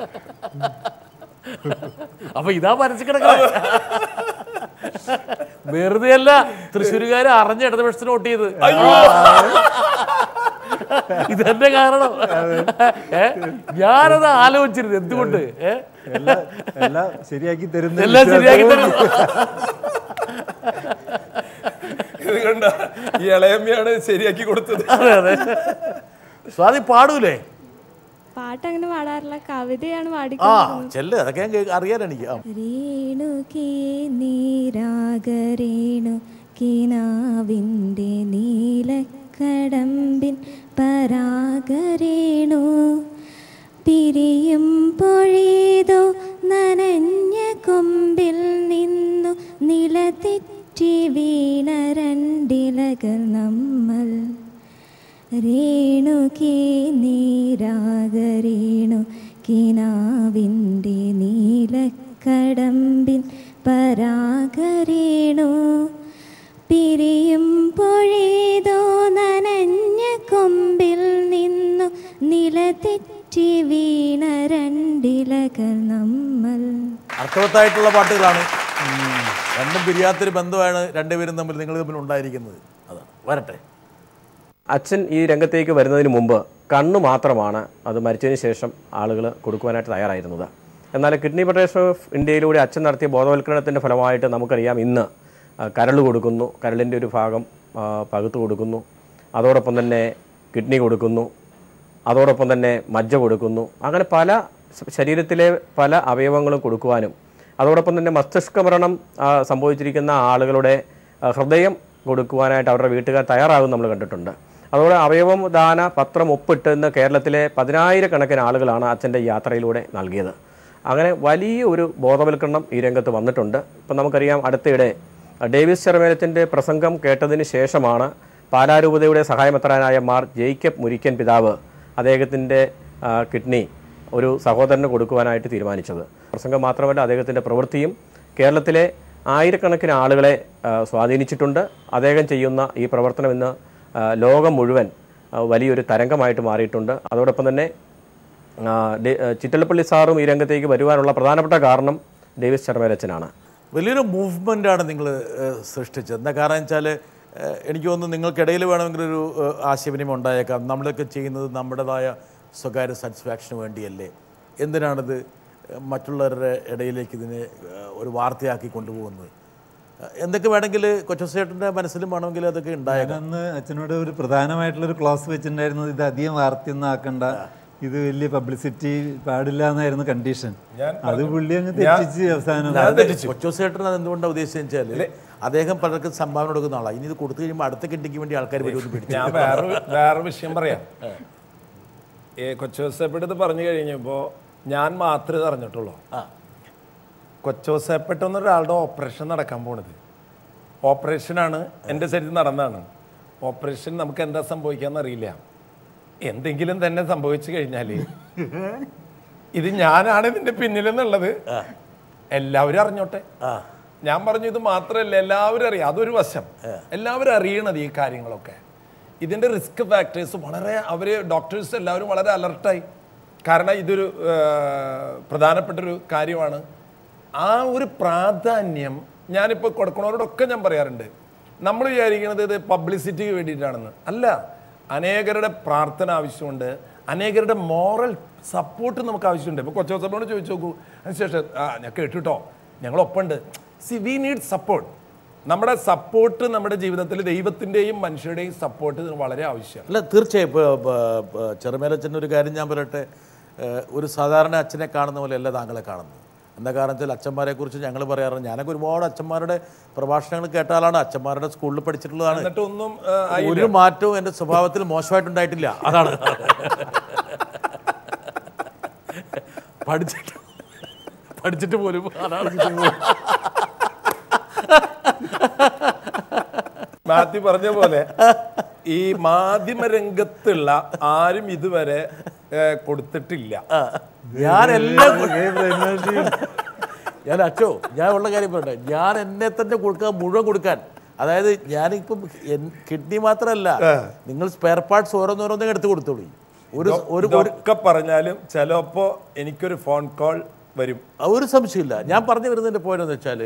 അപ്പൊ ഇതാ പരസ്യ കിടക്കുന്നത് വെറുതെ അല്ല തൃശ്ശൂരുകാര് അറിഞ്ഞ ഇടതുപക്ഷത്തിന് വോട്ട് ചെയ്ത് ഇതെന്റെ കാരണം ഏ ഞാനത് ആലോചിച്ചിരുന്നു എന്തുകൊണ്ട് ഏ എല്ലാം എല്ലാം ശരിയാക്കി തരുന്ന എല്ലാം ശരിയാക്കി തരും ഇത് കണ്ട ഈ ഇളയമ്മയാണ് ശരിയാക്കി കൊടുത്തത് അതെ അതെ സ്വാതി പാടൂലേ പാട്ട് അങ്ങനെ പാടാറില്ല കവിതയാണ് ആ പാടിക്കുന്നത് ചെല്ല് അതൊക്കെ ഞാൻ കേ- അറിയാൻ എനിക്ക് ആ രേണുകേ നീരാഗരേണു കിനാവിൻ്റെ നീലക്കടമ്പിൻ പരാഗരേണു പിരിയും പൊഴേതോ നനഞ്ഞ കൊമ്പിൽ നിന്നു നിലതെറ്റി വീണ രണ്ടിലകൾ നമ്മൾ രേണുകേ നീരാഗരേണു കിനാവിൻ്റെ നീലക്കടമ്പിൻ പരാഗരേണു പിരിയും പൊഴേതോ നനഞ്ഞ കൊമ്പിൽ നിന്നു നിലതെറ്റി വീണ രണ്ടിലകൾ നമ്മൾ അർത്ഥവത്തായിട്ടുള്ള പാട്ടുകളാണ് രണ്ടും പിരിയാത്തൊരു ബന്ധമാണ് രണ്ടുപേരും തമ്മിൽ നിങ്ങൾ തമ്മിൽ ഉണ്ടായിരിക്കുന്നത് അതാണ് വരട്ടെ അച്ഛൻ ഈ രംഗത്തേക്ക് വരുന്നതിന് മുമ്പ് കണ്ണ് മാത്രമാണ് അത് മരിച്ചതിന് ശേഷം ആളുകൾ കൊടുക്കുവാനായിട്ട് തയ്യാറായിരുന്നത് എന്നാൽ കിഡ്നി ഫെഡറേഷൻ ഓഫ് ഇന്ത്യയിലൂടെ അച്ഛൻ നടത്തിയ ബോധവൽക്കരണത്തിൻ്റെ ഫലമായിട്ട് നമുക്കറിയാം ഇന്ന് ആ, കരൾ കൊടുക്കുന്നു കരളിൻ്റെ ഒരു ഭാഗം ആ, പകുത്ത് കൊടുക്കുന്നു അതോടൊപ്പം തന്നെ കിഡ്നി കൊടുക്കുന്നു അതോടൊപ്പം തന്നെ മജ്ജ കൊടുക്കുന്നു അങ്ങനെ പല ശ- ശരീരത്തിലെ പല അവയവങ്ങളും കൊടുക്കുവാനും അതോടൊപ്പം തന്നെ മസ്തിഷ്ക മരണം ആ, സംഭവിച്ചിരിക്കുന്ന ആളുകളുടെ ആ, ഹൃദയം കൊടുക്കുവാനായിട്ട് അവരുടെ വീട്ടുകാർ തയ്യാറാകും നമ്മൾ കണ്ടിട്ടുണ്ട് അതോടെ അവയവം ദാന പത്രം ഒപ്പിട്ട് ഇന്ന് കേരളത്തിലെ പതിനായിരക്കണക്കിന് ആളുകളാണ് അച്ഛൻ്റെ യാത്രയിലൂടെ നൽകിയത് അങ്ങനെ വലിയ ഒരു ബോധവൽക്കരണം ഈ രംഗത്ത് വന്നിട്ടുണ്ട് ഇപ്പം നമുക്കറിയാം അടുത്തിടെ ഡേവിസ് ചെറുമേലത്തിൻ്റെ പ്രസംഗം കേട്ടതിന് ശേഷമാണ് പാലാരൂപതയുടെ സഹായമെത്രാനായ മാർ ജെയ്ക്കബ് മുരിക്കൻ പിതാവ് അദ്ദേഹത്തിൻ്റെ കിഡ്നി ഒരു സഹോദരന് കൊടുക്കുവാനായിട്ട് തീരുമാനിച്ചത് പ്രസംഗം മാത്രമല്ല അദ്ദേഹത്തിൻ്റെ പ്രവൃത്തിയും കേരളത്തിലെ ആയിരക്കണക്കിന് ആളുകളെ ആ, സ്വാധീനിച്ചിട്ടുണ്ട് അദ്ദേഹം ചെയ്യുന്ന ഈ പ്രവർത്തനം ഇന്ന് ആ, ലോകം മുഴുവൻ ആ, വലിയൊരു തരംഗമായിട്ട് മാറിയിട്ടുണ്ട് അതോടൊപ്പം തന്നെ ആ, ഡേ- ആ, ചിറ്റലപ്പള്ളി സാറും ഈ രംഗത്തേക്ക് വരുവാനുള്ള പ്രധാനപ്പെട്ട കാരണം ഡേവിസ് ചെറുമേലച്ചനാണ് വലിയൊരു മൂവ്മെൻ്റാണ് നിങ്ങൾ സൃഷ്ടിച്ചത് എന്താ കാരണം വെച്ചാൽ എനിക്ക് തോന്നുന്നു നിങ്ങൾക്കിടയിൽ വേണമെങ്കിൽ ഒരു ഏഹ്, ആശയവിനിമയം ഉണ്ടായേക്കാം നമ്മളൊക്കെ ചെയ്യുന്നത് നമ്മുടേതായ സ്വകാര്യ സാറ്റിസ്ഫാക്ഷന് വേണ്ടിയല്ലേ എന്തിനാണിത് ഏഹ്, മറ്റുള്ളവരുടെ ഇടയിലേക്ക് ഇതിനെ ഏഹ്, ഒരു വാർത്തയാക്കി കൊണ്ടുപോകുന്നത് ഏഹ്, എന്തൊക്കെ വേണമെങ്കിൽ കൊച്ചേട്ടൻ്റെ മനസ്സിലും വേണമെങ്കിൽ അതൊക്കെ ഉണ്ടായേക്കാം ഞാനന്ന് അച്ഛനോട് ഒരു പ്രധാനമായിട്ടുള്ളൊരു ക്ലാസ് വെച്ചിട്ടുണ്ടായിരുന്നത് ഇത് അധികം വാർത്തയൊന്നും ആക്കണ്ട ഇത് വലിയ പബ്ലിസിറ്റി പാടില്ല എന്നായിരുന്നു കണ്ടീഷൻ ഞാൻ അത് പുള്ളി അങ്ങ് ഞാൻ- തെറ്റിച്ച് അവസാനം ഞാൻ തെറ്റിച്ചു കൊച്ചോസേട്ടൻ അത് എന്തുകൊണ്ടാണ് ഉദ്ദേശിച്ചത് വെച്ചാൽ അദ്ദേഹം പലർക്കും സംഭാവന കൊടുക്കുന്ന ആളാണ് ഇനി ഇത് കൊടുത്തു കഴിയുമ്പോൾ അടുത്ത കിണ്ടിക്ക് വേണ്ടി ആൾക്കാർ വരുമെന്ന് പിടിച്ചു ഞാൻ വേറെ വേറെ വിഷയം പറയാം ഏ കൊച്ചോസേപ്പെട്ട് പറഞ്ഞു കഴിഞ്ഞപ്പോൾ ഞാൻ മാത്രമേ അറിഞ്ഞിട്ടുള്ളൂ കൊച്ചോസേപ്പെട്ട് എന്നൊരാളുടെ ഓപ്പറേഷൻ നടക്കാൻ പോണത് ഓപ്പറേഷനാണ് എൻ്റെ ശരീരം നടന്നതാണ് ഓപ്പറേഷൻ നമുക്ക് എന്താ സംഭവിക്കാന്ന് അറിയില്ല എന്തെങ്കിലും തന്നെ സംഭവിച്ചു കഴിഞ്ഞാൽ ഇത് ഞാനാണ് ഇതിന്റെ പിന്നിലെന്നുള്ളത് എല്ലാവരും അറിഞ്ഞോട്ടെ ഞാൻ പറഞ്ഞു ഇത് മാത്രമല്ല എല്ലാവരും അറിയാം അതൊരു വശം എല്ലാവരും അറിയണത് ഈ കാര്യങ്ങളൊക്കെ ഇതിന്റെ റിസ്ക് ഫാക്ടേഴ്സ് വളരെ അവര് ഡോക്ടേഴ്സ് എല്ലാവരും വളരെ അലർട്ടായി കാരണം ഇതൊരു ആ, പ്രധാനപ്പെട്ട ഒരു കാര്യമാണ് ആ ഒരു പ്രാധാന്യം ഞാനിപ്പോൾ കൊടുക്കണവരോടൊക്കെ ഞാൻ പറയാറുണ്ട് നമ്മൾ വിചാരിക്കുന്നത് ഇത് പബ്ലിസിറ്റിക്ക് വേണ്ടിയിട്ടാണെന്ന് അല്ല അനേകരുടെ പ്രാർത്ഥന ആവശ്യമുണ്ട് അനേകരുടെ മോറൽ സപ്പോർട്ട് നമുക്ക് ആവശ്യമുണ്ട് ഇപ്പോൾ കൊച്ചോസഭയോട് ചോദിച്ചു നോക്കൂ അതിനുശേഷം ആ ഞാൻ കേട്ടിട്ടോ ഞങ്ങളൊപ്പമുണ്ട് സി വി നീഡ് സപ്പോർട്ട് നമ്മുടെ സപ്പോർട്ട് നമ്മുടെ ജീവിതത്തിൽ ദൈവത്തിൻ്റെയും മനുഷ്യരുടെയും സപ്പോർട്ട് വളരെ ആവശ്യമാണ് അല്ല തീർച്ചയായും ഇപ്പോൾ ചെറുമേലച്ഛൻ്റെ ഒരു കാര്യം ഞാൻ പറയട്ടെ ഏഹ് ഒരു സാധാരണ അച്ഛനെ കാണുന്ന പോലെയല്ല താങ്കളെ കാണുന്നത് എന്താ കാരണം വെച്ചാൽ അച്ഛന്മാരെ കുറിച്ച് ഞങ്ങൾ പറയാറുണ്ട് ഞാനൊക്കെ ഒരുപാട് അച്ഛന്മാരുടെ പ്രഭാഷണങ്ങൾ കേട്ട ആളാണ് അച്ഛന്മാരുടെ സ്കൂളിൽ പഠിച്ചിട്ടുള്ളതാണ് എന്നിട്ടൊന്നും ആ, ആയില്ല. ഒരു മാറ്റവും എൻ്റെ സ്വഭാവത്തിൽ മോശമായിട്ടുണ്ടായിട്ടില്ല അതാണ് പഠിച്ചിട്ട് പഠിച്ചിട്ട് പോലും അതാണ് മാത്യു പറഞ്ഞ പോലെ ഈ മാധ്യമ രംഗത്തുള്ള ആരും ഇതുവരെ ഏ, കൊടുത്തിട്ടില്ല ഞാൻ എല്ലാം ഞാൻ അച്ചോ ഞാൻ ഉള്ള കാര്യം പറയട്ടെ ഞാൻ എന്നെ തന്നെ കൊടുക്കാൻ മുഴുവൻ കൊടുക്കാൻ അതായത് ഞാനിപ്പം കിഡ്നി മാത്രമല്ല നിങ്ങൾ സ്പെയർ പാർട്സ് ഓരോന്നോരോന്നും എടുത്ത് കൊടുത്തോളൂ ഒരു ഒരു ഒരു ഇതൊക്കെ പറഞ്ഞാലും ചിലപ്പോ എനിക്കൊരു ഫോൺ കോൾ വരും ആ, ഒരു സംശയമില്ല ഞാൻ പറഞ്ഞു വരുന്നതിൻ്റെ പോയിന്റ് എന്ന് വെച്ചാൽ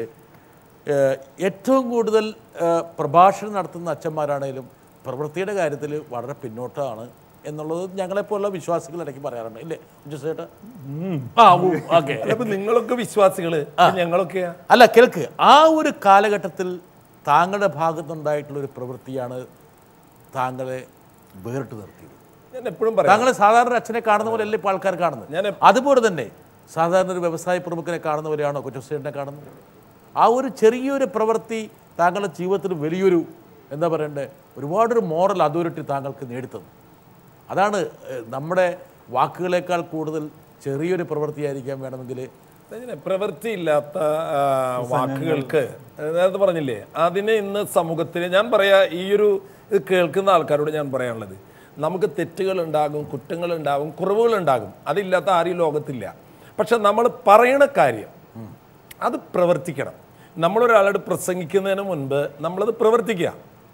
ഏറ്റവും കൂടുതൽ ഏഹ്, പ്രഭാഷണം നടത്തുന്ന അച്ഛന്മാരാണേലും പ്രവൃത്തിയുടെ കാര്യത്തിൽ വളരെ പിന്നോട്ടമാണ് എന്നുള്ളത് ഞങ്ങളെപ്പോലുള്ള വിശ്വാസികൾ ഇടയ്ക്ക് പറയാറുണ്ട് ഇല്ലേ ചേട്ടാ ആ ഓക്കെ അപ്പൊ നിങ്ങളൊക്കെ വിശ്വാസികള് ഞങ്ങളൊക്കെയാ അല്ല കേൾക്ക് ആ ഒരു കാലഘട്ടത്തിൽ താങ്കളുടെ ഭാഗത്തുണ്ടായിട്ടുള്ള ഒരു പ്രവൃത്തിയാണ് താങ്കളെ വേറിട്ട് നിർത്തിയത് ഞാൻ എപ്പോഴും പറയാം താങ്കളെ സാധാരണ അച്ഛനെ കാണുന്ന പോലെ അല്ലേ ഇപ്പോൾ ആൾക്കാർ കാണുന്നത് ഞാൻ അതുപോലെ തന്നെ സാധാരണ ഒരു വ്യവസായ പ്രമുഖനെ കാണുന്ന പോലെയാണോ കൊച്ചുസേനെ കാണുന്നത് ആ ഒരു ചെറിയൊരു പ്രവൃത്തി താങ്കളുടെ ജീവിതത്തിൽ വലിയൊരു എന്താ പറയണ്ടേ ഒരുപാടൊരു മോറൽ അതോറിറ്റി താങ്കൾക്ക് നേടിത്തന്നു അതാണ് ഏഹ്, നമ്മുടെ വാക്കുകളേക്കാൾ കൂടുതൽ ചെറിയൊരു പ്രവൃത്തിയായിരിക്കാൻ വേണമെങ്കിൽ അങ്ങനെ പ്രവൃത്തിയില്ലാത്ത ആ, വാക്കുകൾക്ക് നേരത്തെ പറഞ്ഞില്ലേ അതിനെ ഇന്ന് സമൂഹത്തിന് ഞാൻ പറയാ ഈ ഒരു ഇത് കേൾക്കുന്ന ആൾക്കാരോട് ഞാൻ പറയാനുള്ളത് നമുക്ക് തെറ്റുകൾ ഉണ്ടാകും കുറ്റങ്ങൾ ഉണ്ടാകും കുറവുകൾ ഉണ്ടാകും അതില്ലാത്ത ആരും ഈ ലോകത്തില്ല പക്ഷെ നമ്മൾ പറയണ കാര്യം അത് പ്രവർത്തിക്കണം നമ്മളൊരാളോട് പ്രസംഗിക്കുന്നതിന് മുൻപ് നമ്മളത് പ്രവർത്തിക്കുക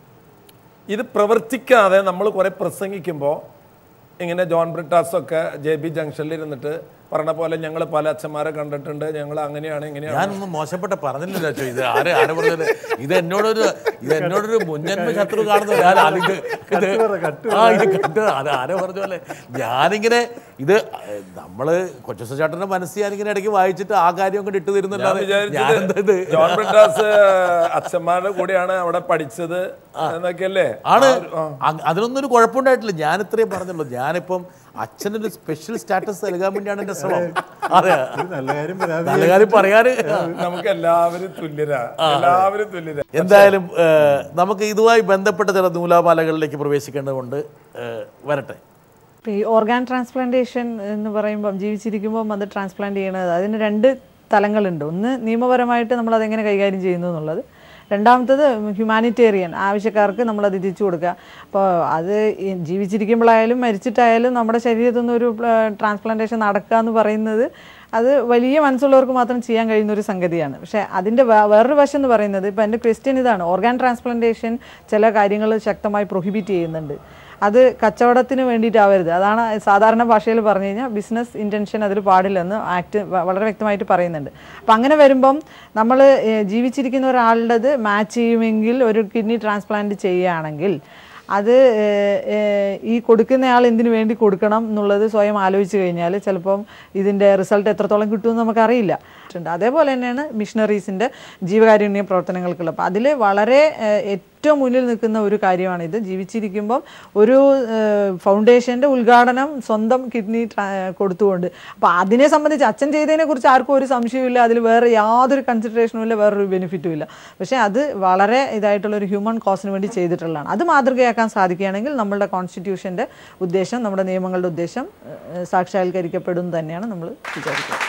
ഇത് പ്രവർത്തിക്കാതെ നമ്മൾ കുറെ പ്രസംഗിക്കുമ്പോൾ ഇങ്ങനെ ജോൺ ബ്രിട്ടാസൊക്കെ ജെ ബി ജംഗ്ഷനിൽ ഇരുന്നിട്ട് പറഞ്ഞ പോലെ ഞങ്ങൾ പല അച്ഛന്മാരെ കണ്ടിട്ടുണ്ട് ഞങ്ങൾ അങ്ങനെയാണ് ഇങ്ങനെയാണ് ഞാനൊന്നും മോശപ്പെട്ട പറഞ്ഞില്ല അച്ഛോ ഇത് ആരെ ആരെ പറഞ്ഞത് ഇത് എന്നോടൊരു ഇത് എന്നോടൊരു മുൻജന്മ ശത്രു കാണുന്ന ഞാൻ അതിത് ഇത് ആ ഇത് കട്ട് അത് ആരോ പറഞ്ഞ പോലെ ഞാനിങ്ങനെ ഇത് ഏഹ്, നമ്മള് കൊച്ചു ചേട്ടന്റെ മനസ്സ് ഞാനിങ്ങനെ ഇടയ്ക്ക് വായിച്ചിട്ട് ആ കാര്യം കൊണ്ട് ഇട്ട് ഞാൻ തരുന്നല്ലാതെ വിചാരിച്ചത് ഞാനെന്താ ഇത് ജോൺ ബ്രിട്ടാസ് അച്ഛന്മാരുടെ കൂടെയാണ് അവിടെ പഠിച്ചത് എന്നൊക്കെയല്ലേ ആണ് ആ ഒരു- ആ. അ- അതിനൊന്നും ഒരു കുഴപ്പമുണ്ടായിട്ടില്ല ഞാൻ ഇത്രയും പറഞ്ഞുള്ളൂ ഞാനിപ്പം അച്ഛനൊരു സ്പെഷ്യൽ സ്റ്റാറ്റസ് നൽകാൻ വേണ്ടിയാണ് എൻ്റെ ശ്രമം അതെ ഒരു നല്ല കാര്യം പരാതി നല്ല കാര്യം പറയാന് നമുക്ക് എല്ലാവരും തുല്യരാ എല്ലാവരും തുല്യരാ എന്തായാലും ഏഹ്, നമുക്ക് ഇതുമായി ബന്ധപ്പെട്ട ചില നൂലാമാലകളിലേക്ക് പ്രവേശിക്കേണ്ടതുകൊണ്ട് ഏഹ്, വരട്ടെ ഈ ഓർഗാൻ ട്രാൻസ്പ്ലാന്റേഷൻ എന്ന് പറയുമ്പം ജീവിച്ചിരിക്കുമ്പം അത് ട്രാൻസ്പ്ലാന്റ് ചെയ്യണത് അതിന് രണ്ട് തലങ്ങളുണ്ട് ഒന്ന് നിയമപരമായിട്ട് നമ്മൾ അതെങ്ങനെ കൈകാര്യം ചെയ്യുന്നു എന്നുള്ളത് രണ്ടാമത്തത് ഹ്യൂമാനിറ്റേറിയൻ ആവശ്യക്കാർക്ക് നമ്മളത് എത്തിച്ചു കൊടുക്കുക അപ്പോൾ അത് ഈ ജീവിച്ചിരിക്കുമ്പോഴായാലും മരിച്ചിട്ടായാലും നമ്മുടെ ശരീരത്തിൽ നിന്ന് ഒരു ട്രാൻസ്പ്ലാന്റേഷൻ നടക്കുക എന്ന് പറയുന്നത് അത് വലിയ മനസ്സുള്ളവർക്ക് മാത്രം ചെയ്യാൻ കഴിയുന്ന ഒരു സംഗതിയാണ് പക്ഷേ അതിൻ്റെ വേ- വേറൊരു വശം എന്ന് പറയുന്നത് ഇപ്പോൾ എൻ്റെ ക്വസ്റ്റ്യൻ ഇതാണ് ഓർഗാൻ ട്രാൻസ്പ്ലാന്റേഷൻ ചില കാര്യങ്ങൾ ശക്തമായി പ്രൊഹിബിറ്റ് ചെയ്യുന്നുണ്ട് അത് കച്ചവടത്തിന് വേണ്ടിയിട്ടാവരുത് അതാണ് സാധാരണ ഭാഷയിൽ പറഞ്ഞു കഴിഞ്ഞാൽ ബിസിനസ് ഇൻറ്റൻഷൻ അതിൽ പാടില്ലെന്ന് ആക്ട് വ- വളരെ വ്യക്തമായിട്ട് പറയുന്നുണ്ട് അപ്പം അങ്ങനെ വരുമ്പം നമ്മൾ ജീവിച്ചിരിക്കുന്ന ഒരാളുടേത് മാച്ച് ചെയ്യുമെങ്കിൽ ഒരു കിഡ്നി ട്രാൻസ്പ്ലാന്റ് ചെയ്യുകയാണെങ്കിൽ അത് ഏഹ്, ഏഹ്, ഈ കൊടുക്കുന്നയാൾ എന്തിനു വേണ്ടി കൊടുക്കണം എന്നുള്ളത് സ്വയം ആലോചിച്ച് കഴിഞ്ഞാൽ ചിലപ്പം ഇതിൻ്റെ റിസൾട്ട് എത്രത്തോളം കിട്ടുമെന്ന് നമുക്കറിയില്ല ഉണ്ട്. അതേപോലെ തന്നെയാണ് മിഷണറീസിൻ്റെ ജീവകാരുണ്യ പ്രവർത്തനങ്ങൾക്കുള്ള അപ്പോൾ അതിൽ വളരെ ഏഹ്, ഏറ്റവും മുന്നിൽ നിൽക്കുന്ന ഒരു കാര്യമാണ് ഇത് ജീവിച്ചിരിക്കുമ്പം ഒരു ഫൗണ്ടേഷൻ്റെ ഉദ്ഘാടനം സ്വന്തം കിഡ്നി കൊടുത്തുകൊണ്ട് അപ്പോൾ അതിനെ സംബന്ധിച്ച് അച്ഛൻ ചെയ്തതിനെ കുറിച്ച് ആർക്കും ഒരു സംശയവുമില്ല അതിൽ വേറെ യാതൊരു കൺസിഡറേഷനും ഇല്ല വേറൊരു ബെനിഫിറ്റും ഇല്ല പക്ഷേ അത് വളരെ ഇതായിട്ടുള്ള ഒരു ഹ്യൂമൻ കോസിന് വേണ്ടി ചെയ്തിട്ടുള്ളതാണ് അത് മാതൃകയാക്കാൻ സാധിക്കുകയാണെങ്കിൽ നമ്മളുടെ കോൺസ്റ്റിറ്റ്യൂഷൻ്റെ ഉദ്ദേശം നമ്മുടെ നിയമങ്ങളുടെ ഉദ്ദേശം ഏഹ്, സാക്ഷാത്കരിക്കപ്പെടും എന്ന് തന്നെയാണ് നമ്മൾ വിചാരിക്കുന്നത്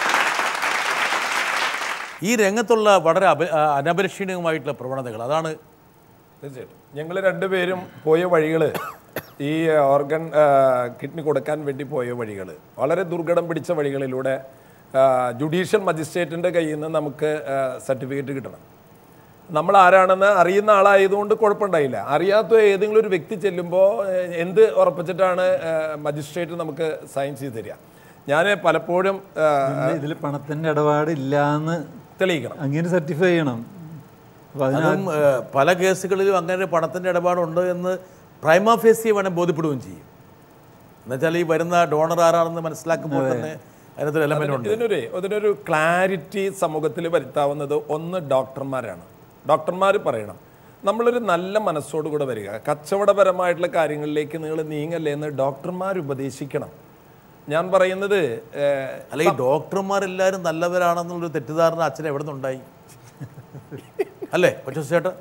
ഈ രംഗത്തുള്ള വളരെ അപ ആ, അനപരിക്ഷീണികമായിട്ടുള്ള പ്രവണതകൾ അതാണ് തീർച്ചയായിട്ടും ഞങ്ങൾ രണ്ടുപേരും പോയ വഴികൾ ഈ ഓർഗൻ കിഡ്നി കൊടുക്കാൻ വേണ്ടി പോയ വഴികൾ വളരെ ദുർഘടം പിടിച്ച വഴികളിലൂടെ ജുഡീഷ്യൽ മജിസ്ട്രേറ്റിൻ്റെ കയ്യിൽ നിന്ന് നമുക്ക് സർട്ടിഫിക്കറ്റ് കിട്ടണം നമ്മൾ ആരാണെന്ന് അറിയുന്ന ആളായതുകൊണ്ട് കുഴപ്പമുണ്ടായില്ല അറിയാത്ത ഏതെങ്കിലും ഒരു വ്യക്തി ചെല്ലുമ്പോൾ എന്ത് ഉറപ്പിച്ചിട്ടാണ് മജിസ്ട്രേറ്റ് നമുക്ക് സൈൻ ചെയ്ത് തരിക ഞാൻ പലപ്പോഴും ആ, ഇതിൽ പണത്തിന്റെ ഇടപാട് ഇല്ലാന്ന് തെളിയിക്കണം അങ്ങനെ സർട്ടിഫൈ ചെയ്യണം അപ്പൊ അതിന് അതും ഏ, പല കേസുകളിലും അങ്ങനെ പണത്തിൻ്റെ ഇടപാടുണ്ട് എന്ന് പ്രൈമാഫേസി വേണേൽ ബോധ്യപ്പെടുകയും ചെയ്യും എന്നുവെച്ചാൽ ഈ വരുന്ന ഡോണർ ആരാണെന്ന് മനസ്സിലാക്കുമ്പോൾ തന്നെ അതിനകത്തൊരു എലമെൻ്റ് ഉണ്ട് ഇതിനൊരു ഇതിനൊരു ക്ലാരിറ്റി സമൂഹത്തിൽ വരുത്താവുന്നത് ഒന്ന് ഡോക്ടർമാരാണ് ഡോക്ടർമാർ പറയണം നമ്മളൊരു നല്ല മനസ്സോടുകൂടെ വരിക കച്ചവടപരമായിട്ടുള്ള കാര്യങ്ങളിലേക്ക് നിങ്ങൾ നീങ്ങല്ലേ എന്ന് ഡോക്ടർമാർ ഉപദേശിക്കണം ഞാൻ പറയുന്നത് ഏഹ്, അല്ല ഈ ഡോക്ടർമാരെല്ലാവരും നല്ലവരാണെന്നുള്ളൊരു തെറ്റിദ്ധാരണ അച്ഛൻ എവിടെ നിന്നുണ്ടായി അല്ലേ പക്ഷേ ചേട്ടാ